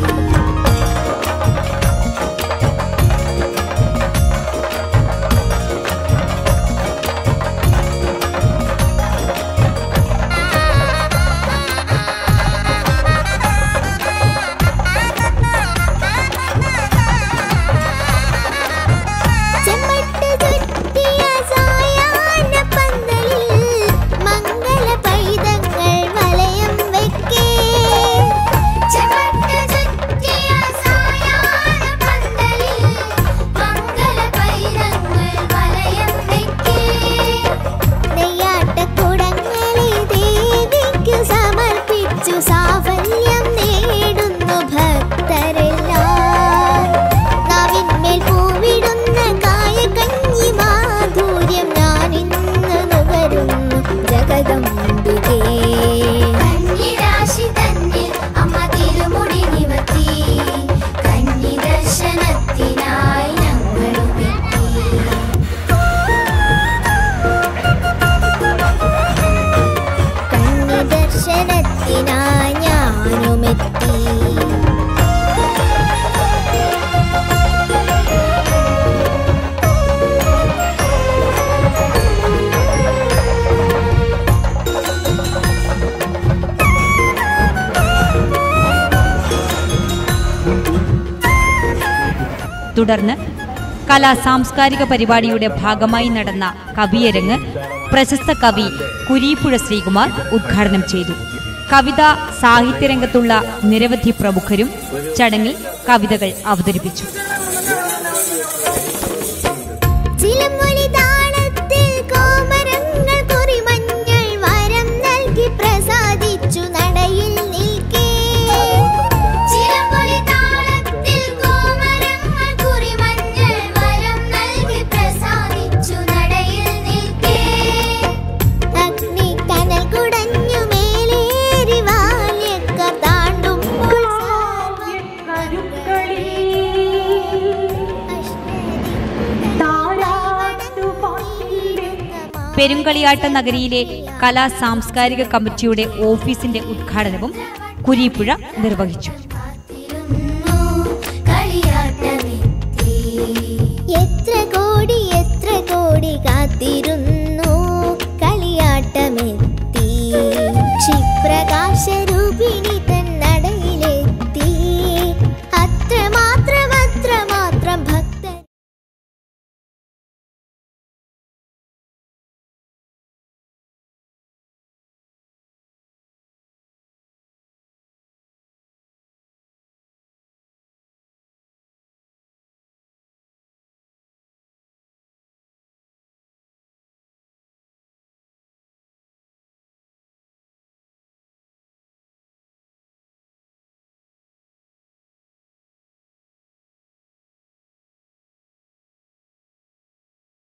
ചെമ്മട്ട് ചുറ്റിയ സായാഹ്ന പന്തലിൽ മംഗള പൈതങ്ങൾ വലയം വെക്കേ ചെമ്മട്ട് ചുറ്റിയ സായാഹ്ന പന്തലിൽ മംഗള പൈതങ്ങൾ വലയം വെക്കേ നെയ്യാട്ടക്കുടങ്ങളെ ദേവിക്ക് സമർപ്പിച്ചു സാഫല്യം നേടുന്നു ഭക്തരെല്ലാം നാവിന്മേൽ പൂവിടുന്ന കായകഞ്ഞി മാധുര്യം ഞാനിന്ന് നുകരുന്നു ജഗദംബികേ കന്നിരാശി തന്നിൽ അമ്മ തിരുമുടി നിവർത്തി കന്നി ദർശനത്തിനായി ഞങ്ങളും എത്തി കന്നി ദർശനത്തിനായി ഞാനുമെത്തി തുടർന്ന് കലാ സാംസ്കാരിക പരിപാടിയുടെ ഭാഗമായി നടന്ന കവിയരങ്ങ് പ്രശസ്ത കവി കുരീപ്പുഴ ശ്രീകുമാർ ഉദ്ഘാടനം ചെയ്തു കവിത സാഹിത്യരംഗത്തുള്ള നിരവധി പ്രമുഖരും ചടങ്ങിൽ കവിതകൾ അവതരിപ്പിച്ചു ചിലമ്പൊലി താളത്തിൽ കോമരങ്ങൾ കുറിമഞ്ഞൾ വരം നൽകി പ്രസാദിച്ചു നടയിൽ നിൽക്കേ ചിലമ്പൊലി താളത്തിൽ കോമരങ്ങൾ കുറിമഞ്ഞൾ വരം നൽകി പ്രസാദിച്ചു നടയിൽ നിൽക്കേ അഗ്നി കനൽ കുടഞ്ഞു മേലേറി വാല്യക്കാർ താണ്ടുമ്പോൾ പെരുങ്കളിയാട്ട നഗരിയിലെ കലാ സാംസ്കാരിക കമ്മിറ്റിയുടെ ഓഫീസിന്റെ ഉദ്ഘാടനവും കുരീപ്പുഴ നിർവഹിച്ചു കളിയാട്ടമെത്തി എത്ര കോടി എത്ര കോടി കാത്തിരുന്നു